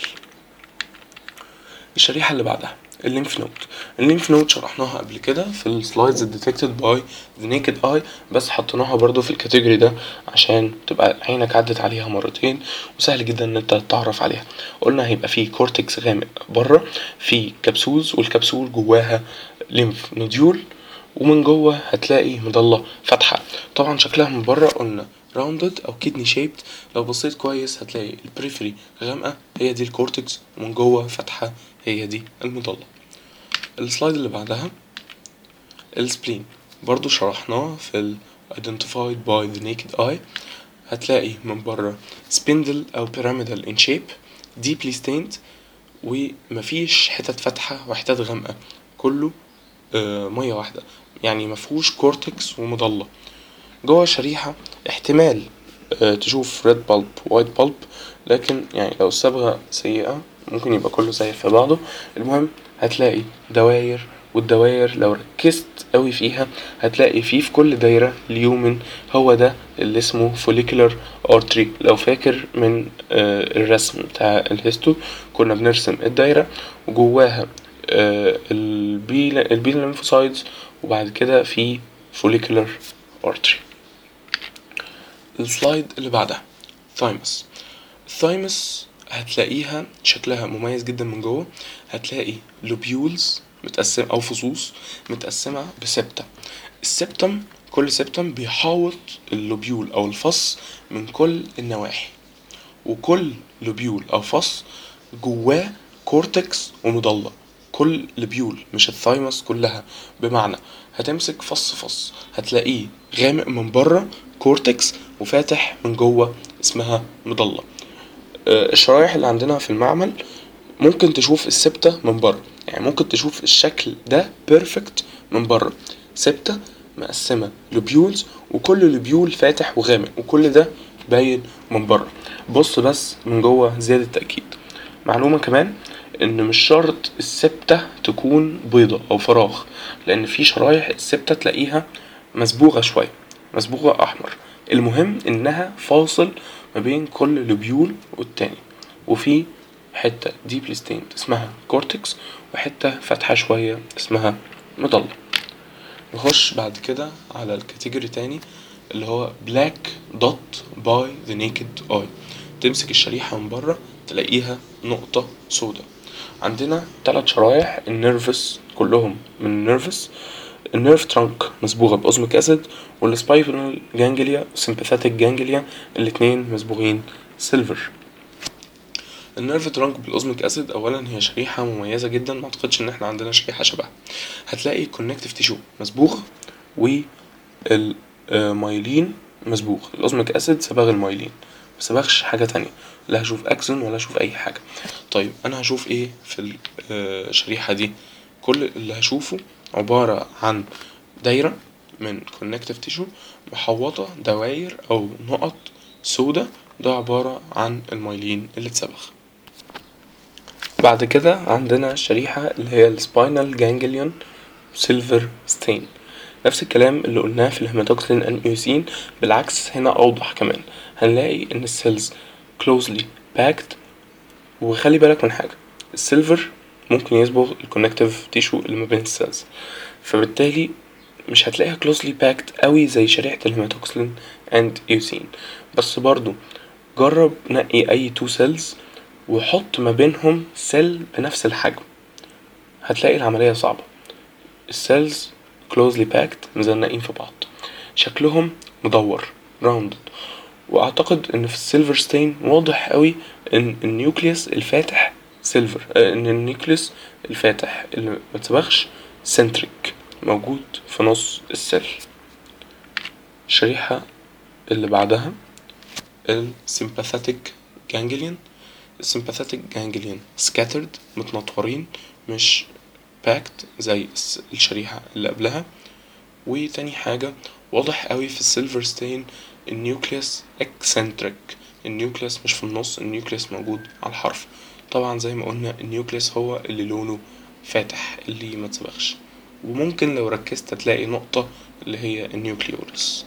الشريحة اللي بعدها الليمف نود الليمف نود شرحناها قبل كده في السلايدز detected by the naked eye بس حطيناها برضو في الكاتيجوري ده عشان تبقى عينك عدت عليها مرتين وسهل جدا ان انت تعرف عليها قلنا هيبقى فيه كورتكس غامق بره في كبسولز والكبسول جواها ليمف نوديول ومن جوه هتلاقي مضلة فاتحة طبعا شكلها من بره قلنا راوندد او كدني شيبد لو بصيت كويس هتلاقي البريفري غامقة هي دي الكورتكس ومن جوه فاتحة هي دي المضلة السلايد اللي بعدها السبلين برضو شرحناه في ال identified by the naked eye هتلاقي من بره spindle أو pyramidal in shape deeply stained ومفيش حتت فاتحة وحتت غامقة كله آه مية واحدة يعني مفهوش كورتكس ومضلة جوه الشريحة احتمال آه تشوف ريد بالب وايت بالب لكن يعني لو الصبغة سيئة ممكن يبقى كله زي في بعضه المهم هتلاقي دواير والدواير لو ركزت قوي فيها هتلاقي فيه في كل دايرة اليومن هو ده اللي اسمه فوليكولر ارتري لو فاكر من آه الرسم بتاع الهيستو كنا بنرسم الدايرة وجواها آه البي البي ليمفوسايدز وبعد كده في فوليكولر ارتري السلايد اللي بعدها ثايمس الثايمس هتلاقيها شكلها مميز جدا من جوه هتلاقي لوبيولز متقسم او فصوص متقسمة بسبتة السبتم كل سبتم بيحاوط اللوبيول او الفص من كل النواحي وكل لوبيول او فص جواه كورتكس ومضلة كل لوبيول مش الثايمس كلها بمعنى هتمسك فص فص هتلاقيه غامق من بره كورتكس وفاتح من جوه اسمها مضلة الشرايح اللي عندنا في المعمل ممكن تشوف السبتة من بره يعني ممكن تشوف الشكل ده بيرفكت من بره سبتة مقسمة لوبيولز وكل لوبيول فاتح وغامق وكل ده باين من بره بص بس من جوه زيادة تأكيد معلومة كمان ان مش شرط السبتة تكون بيضة او فراغ لان في شرايح السبتة تلاقيها مسبوغة شوية مسبوغة احمر المهم انها فاصل ما بين كل لوبيول والتاني وفي حتة ديبلي ستيند اسمها كورتكس وحتة فاتحة شوية اسمها مضلة نخش بعد كده على الكاتيجوري تاني اللي هو بلاك دوت باي ذا نيكد اي تمسك الشريحة من بره تلاقيها نقطة سودا عندنا تلات شرايح النيرفس كلهم من النيرفس النيرف ترانك مصبوغة بأوزميك أسيد والسبايفنال جانجليا وسيمباثيك جانجليا الاتنين مصبوغين سيلفر النيرف ترانك بالاوزميك اسيد اولا هي شريحه مميزه جدا ما اعتقدش ان احنا عندنا شريحه شبهها هتلاقي كونكتيف تيشو مسبوغ والمايلين مسبوغ الاوزميك اسيد صبغ المايلين مصبغش حاجه تانية لا هشوف اكسون ولا هشوف اي حاجه طيب انا هشوف ايه في الشريحه دي كل اللي هشوفه عباره عن دايره من كونكتيف تيشو محوطه دواير او نقط سودا ده عبارة عن المايلين اللي اتسبغ بعد كده عندنا شريحة اللي هي السباينال جانجليون سيلفر ستين نفس الكلام اللي قلناه في الهيماتوكسين اند ميوسين بالعكس هنا اوضح كمان هنلاقي ان السيلز closely packed وخلي بالك من حاجة السيلفر ممكن يصبغ الكونكتيف تيشو اللي ما بين السيلز فبالتالي مش هتلاقيها closely packed قوي زي شريحة الهيماتوكسلين اند ايوسين بس برضو جرب نقي اي تو سيلز وحط ما بينهم سيل بنفس الحجم هتلاقي العملية صعبة السيلز closely packed مزنقين في بعض شكلهم مدور راوندد واعتقد ان في السيلفر ستين واضح قوي ان النيوكليوس الفاتح سيلفر ان النيوكليوس الفاتح اللي ما اتسبخش سنتريك موجود في نص السيل الشريحة اللي بعدها السيمباثيك جانجليون السيمباثيك جانجليون scattered متنطورين مش باكت زي الشريحة اللي قبلها وتاني حاجة واضح قوي في السيلفر ستين النيوكليوس اكسنتريك النيوكليوس مش في النص النيوكليوس موجود على الحرف طبعا زي ما قلنا النيوكليوس هو اللي لونه فاتح اللي ما تصبغش وممكن لو ركزت تلاقي نقطة اللي هي النيوكليولس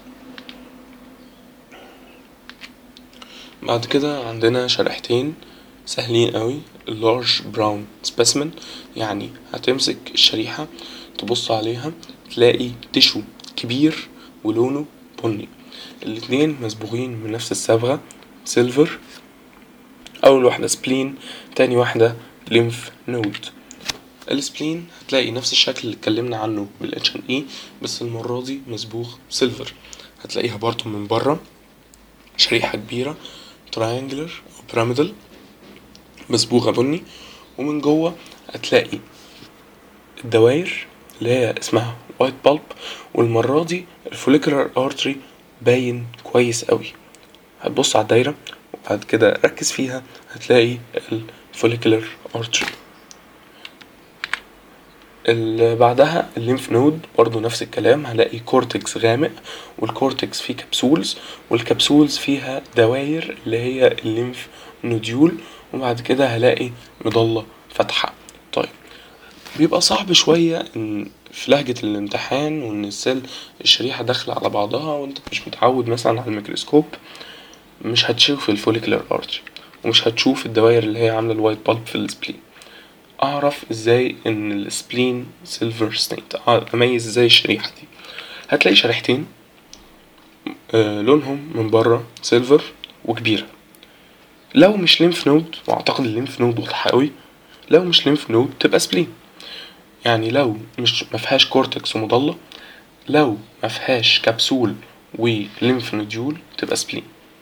بعد كده عندنا شريحتين سهلين قوي اللارج براون سبيسمن يعني هتمسك الشريحة تبص عليها تلاقي تشو كبير ولونه بني الاتنين مصبوغين من نفس الصبغة سيلفر أول واحدة سبلين تاني واحدة ليمف نود السبلين هتلاقي نفس الشكل اللي اتكلمنا عنه بالاتش ان اي بس المرة دي مصبوغ سيلفر هتلاقيها برضو من بره شريحة كبيرة تراينجلر أو بيراميدال مصبوغة بني ومن جوه هتلاقي الدواير اللي هي اسمها وايت بالب والمرة دي الفوليكولار ارتري باين كويس قوي هتبص على الدايرة وبعد كده ركز فيها هتلاقي الفوليكولار ارتري اللي بعدها الليمف نود برضو نفس الكلام هلاقي كورتكس غامق والكورتكس فيه كبسولز والكبسولز فيها دواير اللي هي الليمف نوديول وبعد كده هلاقي مضلة فاتحة طيب بيبقى صعب شوية ان في لهجة الامتحان وان السيل الشريحة داخلة على بعضها وانت مش متعود مثلا على الميكروسكوب مش هتشوف الفوليكولار ارتري ومش هتشوف الدواير اللي هي عاملة الوايت بالب في السبلين اعرف ازاي ان السبلين سيلفر ستينت اميز ازاي الشريحة دي هتلاقي شريحتين آه لونهم من بره سيلفر وكبيرة لو مش ليمف نود واعتقد الليمف نود واضحة قوي لو مش ليمف نود تبقى سبلين يعني لو مش مفيهاش كورتكس ومضلة لو مفيهاش كبسول وليمف نوديول تبقى سبلين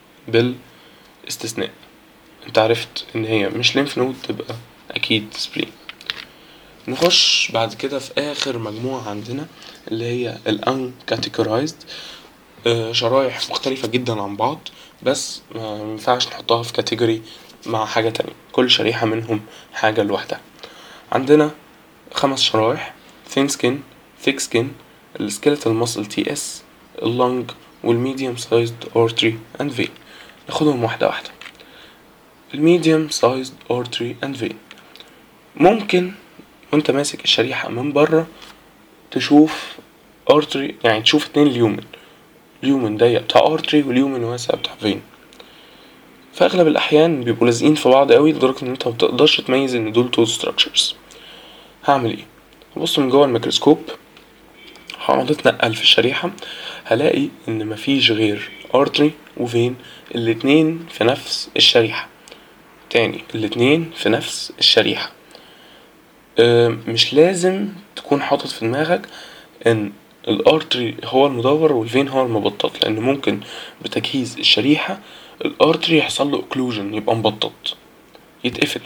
بالاستثناء انت عرفت ان هي مش ليمف نود تبقى اكيد سبلين نخش بعد كده في اخر مجموعة عندنا اللي هي الان كاتيجورايزد شرايح مختلفة جدا عن بعض بس ما ينفعش نحطها في كاتيجوري مع حاجة تانية كل شريحة منهم حاجة لوحدها عندنا خمس شرايح thin skin thick skin الskeletal muscle TS اللنج والميديوم سايزد artery and vein ناخدهم واحدة واحدة الميديوم سايزد artery and vein ممكن وانت ماسك الشريحة من بره تشوف artery يعني تشوف اتنين ليومن ليومن ضيق بتاع artery وليومن واسع بتاع vein في اغلب الاحيان بيبقوا لازقين في بعض قوي لدرجة ان انت متقدرش تميز ان دول تو structures هعمل ايه هبص من جوه الميكروسكوب هقعد اتنقل في الشريحة هلاقي ان مفيش غير ارتري وفين الاتنين في نفس الشريحة تاني الاتنين في نفس الشريحة اه مش لازم تكون حاطط في دماغك ان الارتري هو المدور والفين هو المبطط لان ممكن بتجهيز الشريحة الارتري يحصل له اوكلوجن يبقى مبطط يتقفل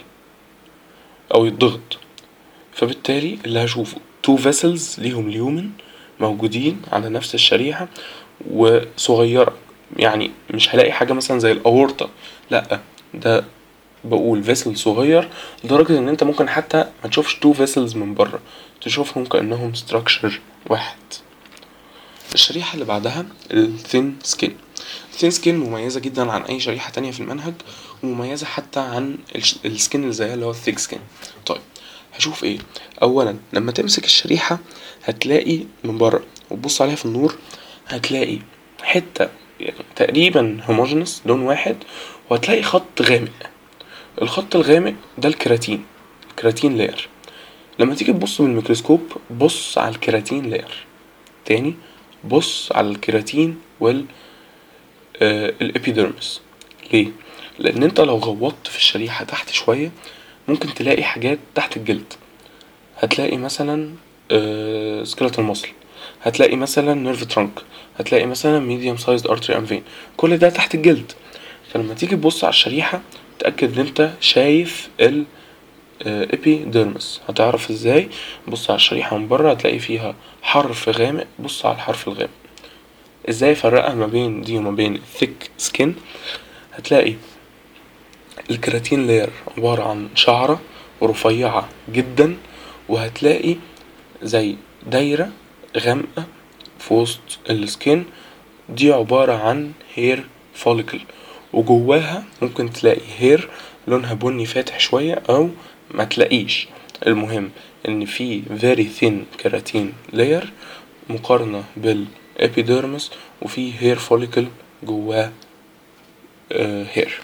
او يتضغط فبالتالي اللي هشوفه تو فيسلز ليهم ليومن موجودين على نفس الشريحة وصغيرة يعني مش هلاقي حاجة مثلا زي الأورطة لأ ده بقول فيسل صغير لدرجة ان انت ممكن حتى ما تشوفش تو فيسلز من بره تشوفهم كأنهم ستراكشر واحد الشريحة اللي بعدها الثين سكين الثين سكين مميزة جدا عن أي شريحة تانية في المنهج ومميزة حتى عن السكين اللي زيها اللي هو الثيك سكين طيب هشوف ايه اولا لما تمسك الشريحة هتلاقي من بره وتبص عليها في النور هتلاقي حتة يعني تقريبا هوموجينس لون واحد وهتلاقي خط غامق الخط الغامق ده الكيراتين الكيراتين لاير لما تيجي تبص بالميكروسكوب بص على الكيراتين لاير تاني بص على الكيراتين وال آه الابيديرمس ليه لان انت لو غوطت في الشريحة تحت شوية ممكن تلاقي حاجات تحت الجلد هتلاقي مثلا سكيلتال ماسل هتلاقي مثلا نيرف ترانك هتلاقي مثلا ميديوم سايزد ارتري ام فين كل ده تحت الجلد فلما تيجي تبص على الشريحة تأكد ان انت شايف ال ابيديرمس هتعرف ازاي بص على الشريحة من بره هتلاقي فيها حرف غامق بص على الحرف الغامق ازاي افرقها ما بين دي وما بين الثيك سكين هتلاقي الكراتين لاير عبارة عن شعرة رفيعة جدا وهتلاقي زي دايرة غامقة في وسط السكين دي عبارة عن هير فوليكل وجواها ممكن تلاقي هير لونها بني فاتح شوية أو ما تلاقيش المهم إن في very thin كيراتين layer مقارنة بالإبيديرمس وفي هير فوليكل جواه هير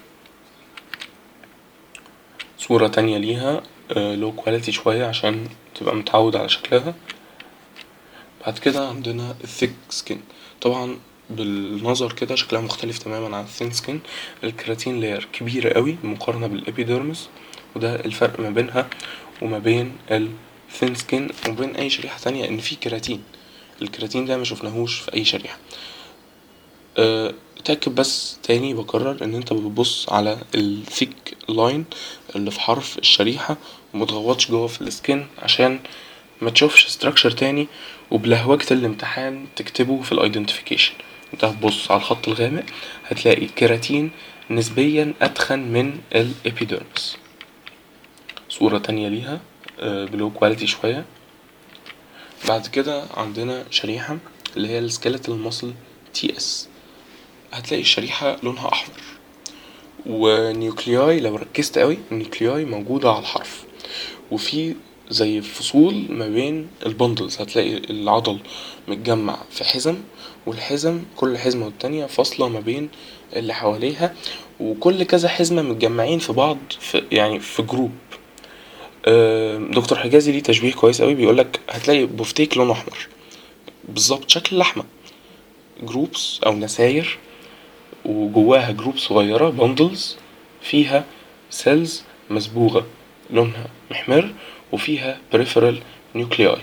صورة تانية ليها لو كواليتي شوية عشان تبقى متعود على شكلها بعد كده عندنا الثيك سكين طبعا بالنظر كده شكلها مختلف تماما عن الثين سكين الكراتين لاير كبيرة قوي مقارنة بالإبيديرمس وده الفرق ما بينها وما بين الثين سكين وبين أي شريحة تانية إن في كراتين الكراتين ده ما شفناهوش في أي شريحة أه اتأكد بس تاني بكرر إن أنت بتبص على الثيك لاين اللي في حرف الشريحة ومتغوطش جوه في السكين عشان ما تشوفش ستراكشر تاني وبلهوجة الامتحان تكتبه في الايدنتيفيكيشن انت هتبص على الخط الغامق هتلاقي كيراتين نسبيا اتخن من الابيديرمس صورة تانية ليها بلو كواليتي شوية بعد كده عندنا شريحة اللي هي السكيلتال ماسل تي اس هتلاقي الشريحة لونها أحمر ونيوكلياي لو ركزت قوي النيوكلياي موجودة على الحرف وفي زي فصول ما بين البندلز هتلاقي العضل متجمع في حزم والحزم كل حزمة والتانية فاصلة ما بين اللي حواليها وكل كذا حزمة متجمعين في بعض في يعني في جروب دكتور حجازي ليه تشبيه كويس قوي بيقولك هتلاقي بفتيك لونه احمر بالظبط شكل اللحمة جروبس او نساير وجواها جروب صغيرة بندلز فيها سيلز مصبوغة لونها محمر وفيها peripheral nuclei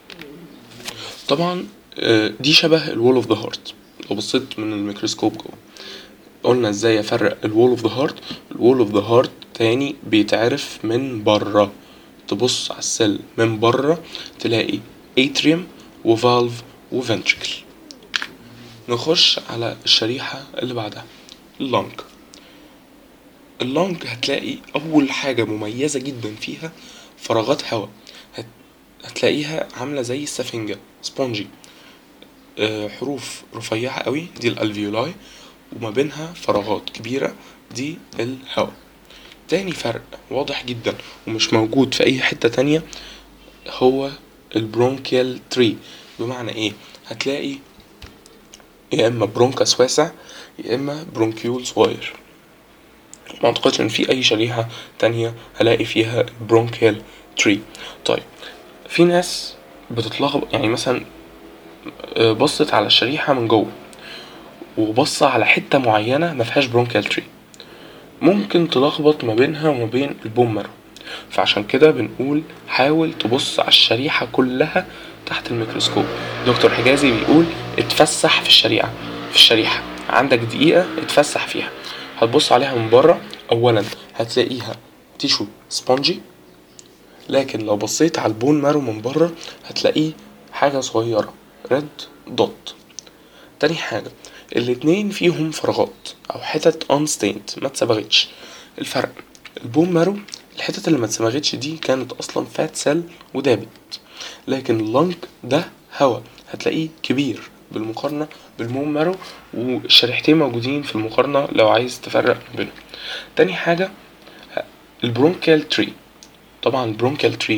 طبعا دي شبه الوول اوف ذا هارت لو بصيت من الميكروسكوب جوه قلنا ازاي افرق الوول اوف ذا هارت الوول اوف ذا هارت تاني بيتعرف من بره تبص على السيل من بره تلاقي اتريوم وفالف وفنتريكل نخش على الشريحة اللي بعدها اللنج اللنج هتلاقي أول حاجة مميزة جدا فيها فراغات هواء هت... هتلاقيها عاملة زي السفنجة سبونجي أه حروف رفيعة قوي دي الالفيولاي وما بينها فراغات كبيرة دي الهواء تاني فرق واضح جدا ومش موجود في اي حتة تانية هو البرونكيال تري بمعنى ايه هتلاقي يا اما برونكاس واسع يا اما برونكيول صغير ما اعتقدش ان في اي شريحة تانية هلاقي فيها برونكيال تري طيب في ناس بتتلخبط يعني مثلا بصت على الشريحة من جوه وبص على حتة معينة ما فيهاش برونكيال تري ممكن تلخبط ما بينها وما بين البومر فعشان كده بنقول حاول تبص على الشريحة كلها تحت الميكروسكوب دكتور حجازي بيقول اتفسح في الشريحة في الشريحة عندك دقيقة اتفسح فيها هتبص عليها من بره اولا هتلاقيها تيشو سبونجي لكن لو بصيت على البون مارو من بره هتلاقيه حاجة صغيرة ريد دوت تاني حاجة الاتنين فيهم فراغات او حتت unstained ما اتصبغتش الفرق البون مارو الحتت اللي ما اتصبغتش دي كانت اصلا فات سيل ودابت لكن اللنج ده هوا هتلاقيه كبير بالمقارنة بالمون مارو والشريحتين موجودين في المقارنة لو عايز تفرق بينهم تاني حاجة البرونكال تري طبعا البرونكال تري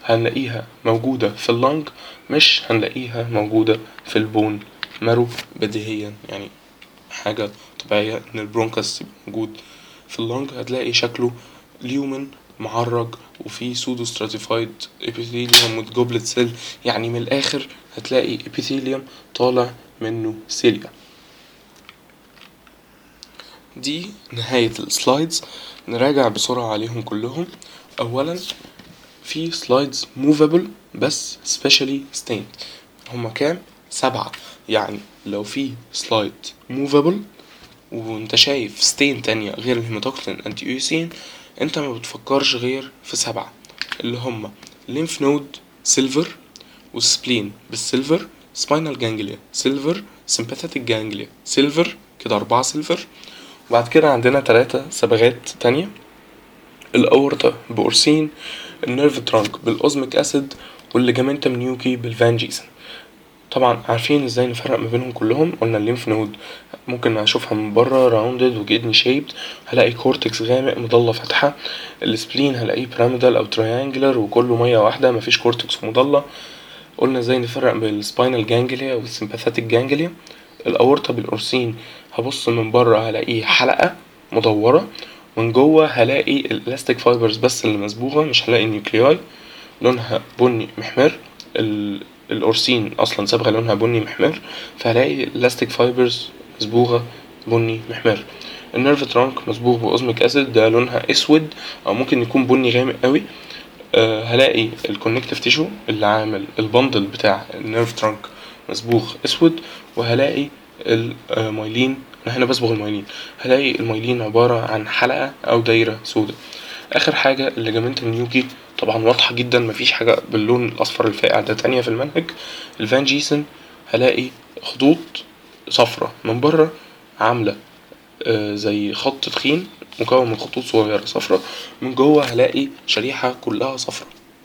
هنلاقيها موجودة في اللنج مش هنلاقيها موجودة في البون مارو بديهيا يعني حاجة طبيعية إن البرونكس يبقى موجود في اللنج هتلاقي شكله ليومن معرج وفي سودو ستراتيفايد ابيثيليوم with جوبلت سيل يعني من الآخر هتلاقي ابيثيليوم طالع منه سيليا دي نهاية السلايدز نراجع بسرعة عليهم كلهم أولا في سلايدز موفابل بس سبيشالي ستيند هما كام؟ سبعة يعني لو في سلايد موفابل وانت شايف ستين تانية غير الهيماتوكسين انتي يوسين انت ما بتفكرش غير في سبعة اللي هما ليمف نود سيلفر وسبلين بالسيلفر سباينال جانجليا سيلفر سمباثيتك جانجليا سيلفر كده أربعة سيلفر وبعد كده عندنا تلاتة صبغات تانية الأورطة بأورسين النيرف ترانك بالأوزميك أسيد والليجامنتم نيوكي بالفانجيسن طبعا عارفين ازاي نفرق ما بينهم كلهم قلنا الليمف نود ممكن اشوفها من بره راوندد وكدني شيبد هلاقي كورتكس غامق مضله فاتحه السبلين هلاقيه بيراميدال او تريانجلر وكله ميه واحده مفيش كورتكس مضله قلنا ازاي نفرق بين السباينال جانجليا والسمباثيتك جانجليا الاورطه بالاورسين هبص من بره هلاقيه حلقه مدوره من جوه هلاقي الالاستيك فايبرز بس اللي مصبوغه مش هلاقي نيوكلياي لونها بني محمر ال- الأورسين أصلا صبغة لونها بني محمر فهلاقي الاستيك فايبرز مصبوغة بني محمر النيرف ترانك مصبوغ بأوزميك أسيد ده لونها أسود أو ممكن يكون بني غامق قوي أه هلاقي الكونكتيف تيشو اللي عامل البندل بتاع النيرف ترانك مصبوغ أسود وهلاقي المايلين أنا هنا بصبغ المايلين هلاقي المايلين عبارة عن حلقة أو دايرة سوداء آخر حاجة الليجامنت النيوكي طبعا واضحة جدا مفيش حاجة باللون الأصفر الفاقع ده تانية في المنهج الفان جيسن هلاقي خطوط صفرة من بره عاملة آه، زي خط تخين مكون من خطوط صغيرة صفرة من جوه هلاقي شريحة كلها صفرة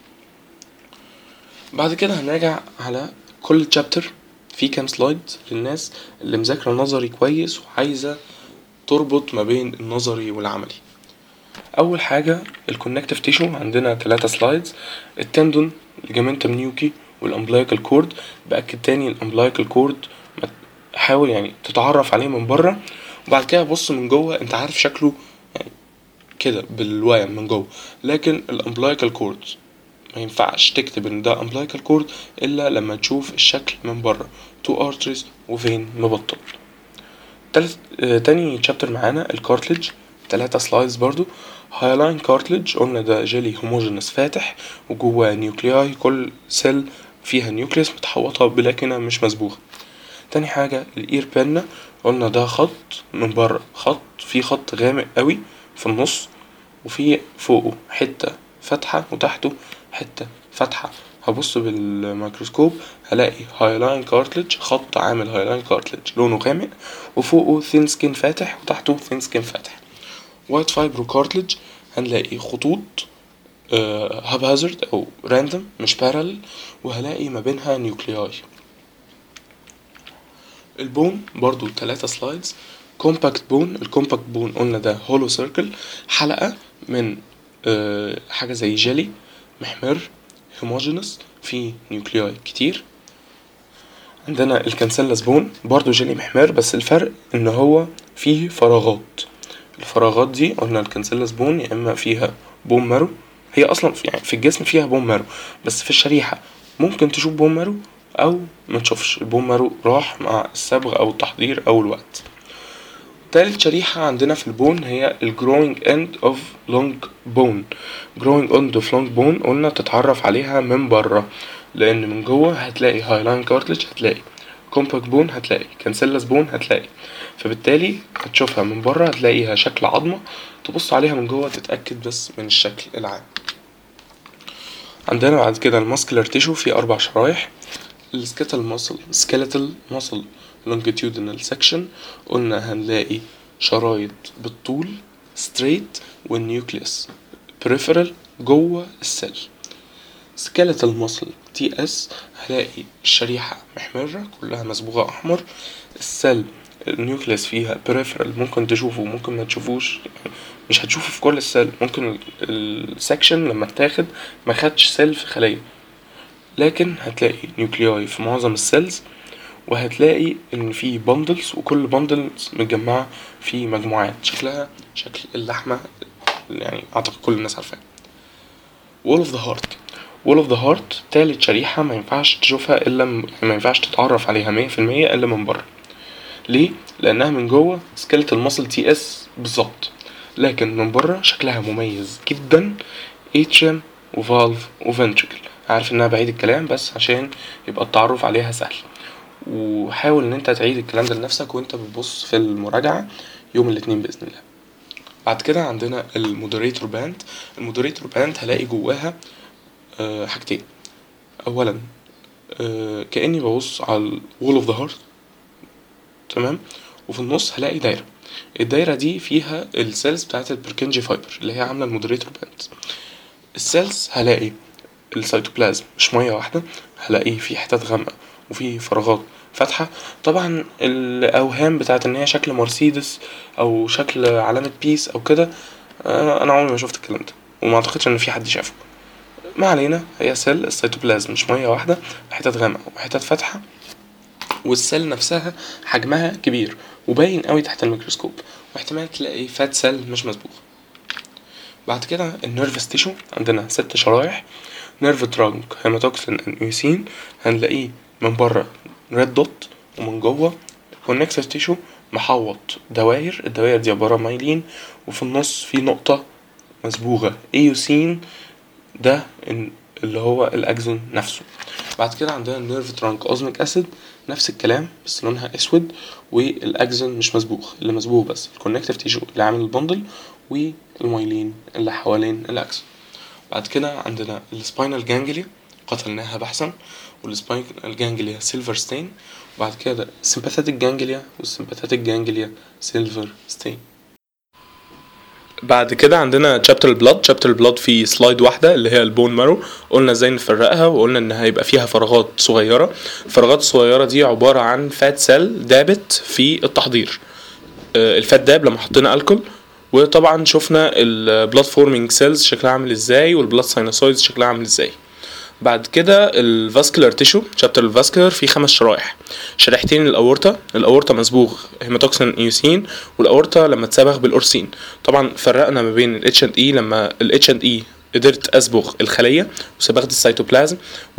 بعد كده هنراجع على كل تشابتر في كام سلايد للناس اللي مذاكرة نظري كويس وعايزة تربط ما بين النظري والعملي اول حاجه الكونكتيف تيشو عندنا ثلاثة سلايدز التندون الجامنتم نيوكي والامبلايكال كورد باكد تاني الامبلايكال كورد حاول يعني تتعرف عليه من بره وبعد كده بص من جوه انت عارف شكله يعني كده بالويم من جوه لكن الامبلايكال كورد ما ينفعش تكتب ان ده امبلايكال كورد الا لما تشوف الشكل من بره تو ارتريز وفين مبطل تالت آه، تاني تشابتر معانا الكارتلج تلاتة سلايدز برضو هايلاين كارتلج قلنا ده جيلي هوموجينس فاتح وجواه نيوكلياي كل سيل فيها نيوكليس متحوطة بلاكنة مش مسبوغة تاني حاجة الإير بينا قلنا ده خط من بره خط فيه خط غامق قوي في النص وفي فوقه حتة فاتحة وتحته حتة فاتحة هبص بالميكروسكوب هلاقي هايلاين كارتلج خط عامل هايلاين كارتلج لونه غامق وفوقه ثين سكين فاتح وتحته ثين سكين فاتح وايت فايبرو كارتلج هنلاقي خطوط هاب هازارد او راندوم مش بارل وهلاقي ما بينها نيوكلياي البون برضو تلاتة سلايدز كومباكت بون الكومباكت بون قلنا ده هولو سيركل حلقة من آه، حاجة زي جيلي محمر هوموجينس فيه نيوكلياي كتير عندنا الكانسيلاس بون برضو جيلي محمر بس الفرق ان هو فيه فراغات الفراغات دي قلنا الكانسيلاس بون يا اما فيها بون مارو هي اصلا في يعني في الجسم فيها بون مارو بس في الشريحة ممكن تشوف بون مارو او ما تشوفش البون مارو راح مع الصبغ او التحضير او الوقت تالت شريحة عندنا في البون هي ال growing end of long bone growing end of long bone قلنا تتعرف عليها من بره لأن من جوه هتلاقي هايلاين كارتلج هتلاقي كومباكت بون هتلاقي كانسيلاس بون هتلاقي فبالتالي هتشوفها من بره هتلاقيها شكل عظمة تبص عليها من جوه تتأكد بس من الشكل العام عندنا بعد كده الماسكولار تيشو في أربع شرايح السكيتال ماسل سكيلتال ماسل longitudinal section قلنا هنلاقي شرايط بالطول straight والنيوكليوس peripheral جوه السيل skeletal muscle تي اس هلاقي الشريحة محمرة كلها مصبوغة أحمر السيل النيوكليس فيها بريفرال ممكن تشوفه ممكن ما تشوفوش مش هتشوفه في كل السيل ممكن السكشن لما اتاخد ما خدش سيل في خلية لكن هتلاقي نيوكلياي في معظم السيلز وهتلاقي ان في بندلز وكل بندلز متجمعة في مجموعات شكلها شكل اللحمة يعني اعتقد كل الناس عارفاها وول اوف ذا هارت وول اوف ذا هارت تالت شريحة ما ينفعش تشوفها الا م... ما ينفعش تتعرف عليها مية في المية الا من بره ليه؟ لانها من جوه سكيلت المصل تي اس بالظبط لكن من بره شكلها مميز جدا اتريم وفالف وفنتريكل عارف انها بعيد الكلام بس عشان يبقى التعرف عليها سهل وحاول ان انت تعيد الكلام ده لنفسك وانت بتبص في المراجعة يوم الاثنين بإذن الله بعد كده عندنا المودريتور باند المودريتور باند هلاقي جواها أه حاجتين اولا أه كأني ببص على الوول اوف ذا هارت تمام وفي النص هلاقي دايرة الدايرة دي فيها السيلز بتاعت البركنجي فايبر اللي هي عاملة المودريتور باند السيلز هلاقي السيتوبلازم مش مية واحدة هلاقيه في حتت غامقة وفي فراغات فاتحة طبعا الأوهام بتاعت إن هي شكل مرسيدس أو شكل علامة بيس أو كده آه، أنا عمري ما شفت الكلام ده وما أعتقدش إن في حد شافه ما علينا هي سيل السيتوبلازم مش مية واحدة حتت غامقة وحتت فاتحة والسيل نفسها حجمها كبير وباين قوي تحت الميكروسكوب واحتمال تلاقي فات سيل مش مسبوغ بعد كده النيرفس تيشو عندنا ست شرايح نيرف ترانك هيماتوكسين انيوسين هنلاقيه من بره ريد دوت ومن جوه كونكتيف تيشو محوط دواير الدواير دي عبارة عن مايلين وفي النص في نقطة مصبوغة ايوسين ده ال- اللي هو الاكزون نفسه بعد كده عندنا النيرف ترانك اوزميك اسيد نفس الكلام بس لونها اسود والاكزون مش مسبوغ اللي مسبوغ بس الكونكتيف تيشو اللي عامل البندل والمايلين اللي حوالين الاكزون بعد كده عندنا السباينال جانجليا قتلناها بحثا والسباينال جانجليا سيلفر ستين وبعد كده السمباثيتك جانجليا والسمباثيتك جانجليا سيلفر ستين بعد كده عندنا تشابتر البلاد تشابتر البلاد في سلايد واحده اللي هي البون مارو قلنا ازاي نفرقها وقلنا ان هيبقى فيها فراغات صغيره الفراغات الصغيره دي عباره عن فات سيل دابت في التحضير آه، الفات داب لما حطينا الكول وطبعا شفنا البلاد فورمينج سيلز شكلها عامل ازاي والبلاد ساينوسويدز شكلها عامل ازاي بعد كده الفاسكولار تيشو شابتر الفاسكولار فيه خمس شرايح شريحتين الاورطه الاورطه مسبوغ هيماتوكسين ايوسين والاورطه لما اتسبغ بالاورسين طبعا فرقنا ما بين الاتش اند اي لما الاتش اند اي قدرت اصبغ الخليه وصبغت السيتوبلازم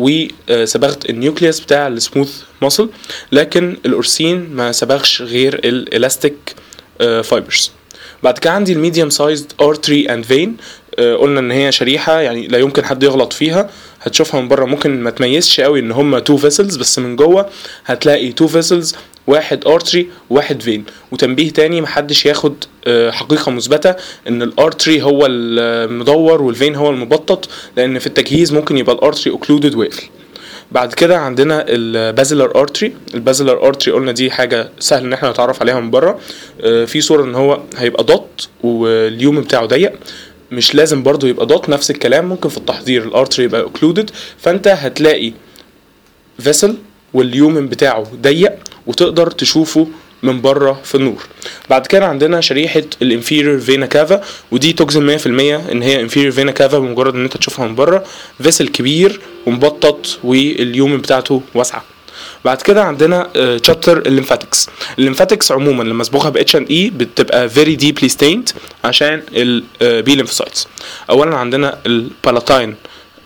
وصبغت النيوكليوس بتاع السموث ماسل لكن الاورسين ما صبغش غير الالاستيك فايبرز بعد كده عندي الميديوم سايزد ارتري اند فين قلنا ان هي شريحه يعني لا يمكن حد يغلط فيها هتشوفها من بره ممكن ما تميزش قوي ان هما تو فيسلز بس من جوه هتلاقي تو فيسلز واحد ارتري وواحد فين وتنبيه تاني محدش ياخد آه، حقيقه مثبته ان الارتري هو المدور والفين هو المبطط لان في التجهيز ممكن يبقى الارتري اوكلودد ويقفل بعد كده عندنا البازلر ارتري البازلر ارتري قلنا دي حاجه سهل ان احنا نتعرف عليها من بره آه، في صوره ان هو هيبقى دوت واليوم بتاعه ضيق مش لازم برضو يبقى دوت نفس الكلام ممكن في التحضير الارتري يبقى اوكلودد فانت هتلاقي فيسل واليومن بتاعه ضيق وتقدر تشوفه من بره في النور بعد كده عندنا شريحه الانفيريور فينا كافا ودي تجزم 100% ان هي انفيريور فينا كافا بمجرد ان انت تشوفها من بره فيسل كبير ومبطط واليومن بتاعته واسعه بعد كده عندنا تشابتر الليمفاتكس الليمفاتكس عموما لما اصبغها ب اتش ان اي بتبقى فيري ديبلي ستيند عشان البي ليمفوسايتس اولا عندنا البالاتاين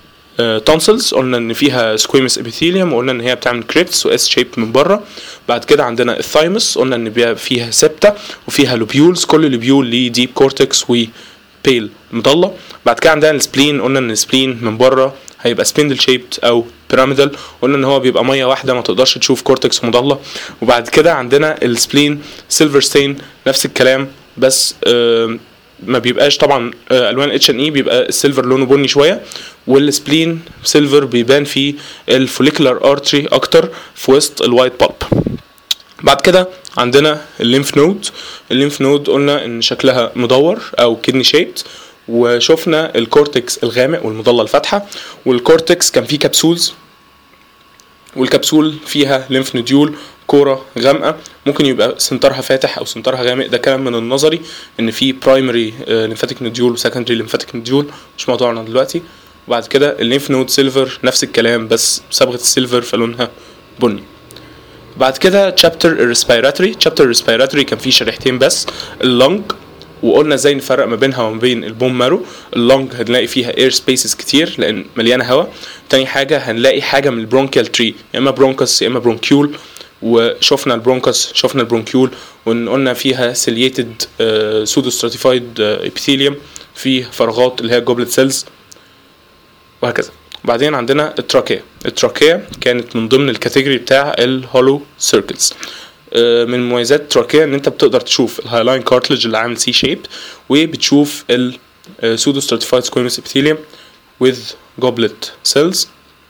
تونسلز قلنا ان فيها سكويمس ابيثيليوم وقلنا ان هي بتعمل كريبتس واس شيب من بره بعد كده عندنا الثايمس قلنا ان بيبقى فيها سبتا وفيها لوبيولز كل لوبيول ليه ديب كورتكس وبيل مضله بعد كده عندنا السبلين قلنا ان السبلين من بره هيبقى سبيندل شيبت او بيراميدال قلنا ان هو بيبقى ميه واحده ما تقدرش تشوف كورتكس مضله وبعد كده عندنا السبلين سيلفر ستين نفس الكلام بس آه ما بيبقاش طبعا آه، الوان اتش ان اي بيبقى السيلفر لونه بني شويه والسبلين سيلفر بيبان فيه الفوليكولار ارتري اكتر في وسط الوايت بالب بعد كده عندنا الليمف نود الليمف نود قلنا ان شكلها مدور او كدني شيبت وشفنا الكورتكس الغامق والمضله الفاتحه والكورتكس كان فيه كبسولز والكبسول فيها ليمف نوديول كوره غامقه ممكن يبقى سنترها فاتح او سنترها غامق ده كلام من النظري ان في برايمري ليمفاتيك نوديول وسكندري ليمفاتيك نوديول مش موضوعنا دلوقتي وبعد كده الليمف نود سيلفر نفس الكلام بس بصبغه السيلفر فلونها بني بعد كده تشابتر الريسبيراتوري تشابتر الريسبيراتوري كان فيه شريحتين بس اللنج وقلنا ازاي نفرق ما بينها وما بين البون مارو اللنج هنلاقي فيها اير سبيسز كتير لان مليانه هواء تاني حاجه هنلاقي حاجه من البرونكيال تري يا اما برونكس يا اما برونكيول وشفنا البرونكس شفنا البرونكيول وان قلنا فيها سيليتد سودو ستراتيفايد ابيثيليوم في فراغات اللي هي جوبلت سيلز وهكذا بعدين عندنا التراكية التراكية كانت من ضمن الكاتيجوري بتاع الهولو سيركلز من مميزات التراكية ان انت بتقدر تشوف الهايلاين كارتلج اللي عامل سي شيب وبتشوف السودو ستراتيفايد سكويموس ابيثيليوم with goblet cells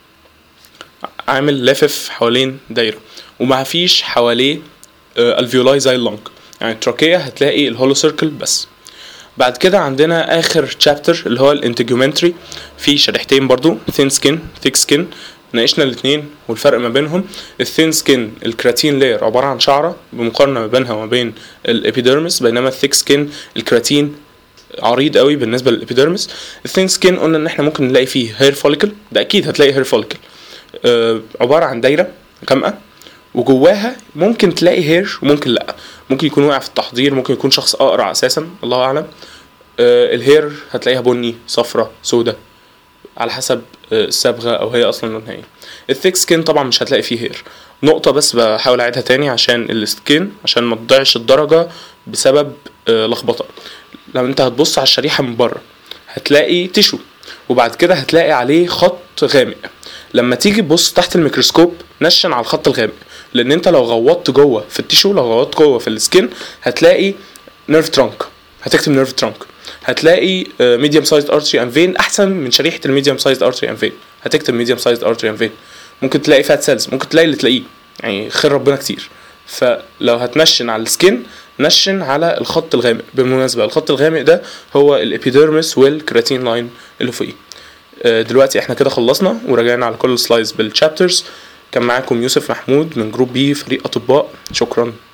عامل لافف حوالين دايرة وما فيش حواليه الفيولاي زي اللونج يعني التراكية هتلاقي الهولو سيركل بس بعد كده عندنا اخر تشابتر اللي هو الانتجومنتري في شريحتين برضو ثين سكين ثيك سكين ناقشنا الاثنين والفرق ما بينهم الثين سكين الكراتين لاير عباره عن شعره بمقارنه ما بينها وما بين الابيديرمس بينما الثيك سكين الكراتين عريض قوي بالنسبه للابيديرمس الثين سكين قلنا ان احنا ممكن نلاقي فيه هير فوليكل ده اكيد هتلاقي هير فوليكل آه عباره عن دايره غامقه وجواها ممكن تلاقي هير وممكن لا ممكن يكون واقع في التحضير ممكن يكون شخص اقرع اساسا الله اعلم آه الهير هتلاقيها بني صفرة سودة على حسب آه الصبغة او هي اصلا لونها ايه الثيك سكين طبعا مش هتلاقي فيه هير نقطة بس بحاول اعيدها تاني عشان السكين عشان ما تضيعش الدرجة بسبب آه لخبطة لو انت هتبص على الشريحة من بره هتلاقي تشو وبعد كده هتلاقي عليه خط غامق لما تيجي تبص تحت الميكروسكوب نشن على الخط الغامق لان انت لو غوطت جوه في التيشو لو غوطت جوه في السكين هتلاقي نيرف ترانك هتكتب نيرف ترانك هتلاقي ميديوم سايز ارتري اند فين احسن من شريحه الميديوم سايز ارتري اند فين هتكتب ميديوم سايز ارتري اند فين ممكن تلاقي فات سيلز ممكن تلاقي اللي تلاقيه يعني خير ربنا كتير فلو هتنشن على السكين نشن على الخط الغامق بالمناسبه الخط الغامق ده هو الابيديرمس والكراتين لاين اللي فوقيه دلوقتي احنا كده خلصنا وراجعنا على كل السلايدز بالشابترز كان معاكم يوسف محمود من جروب بي فريق اطباء شكرا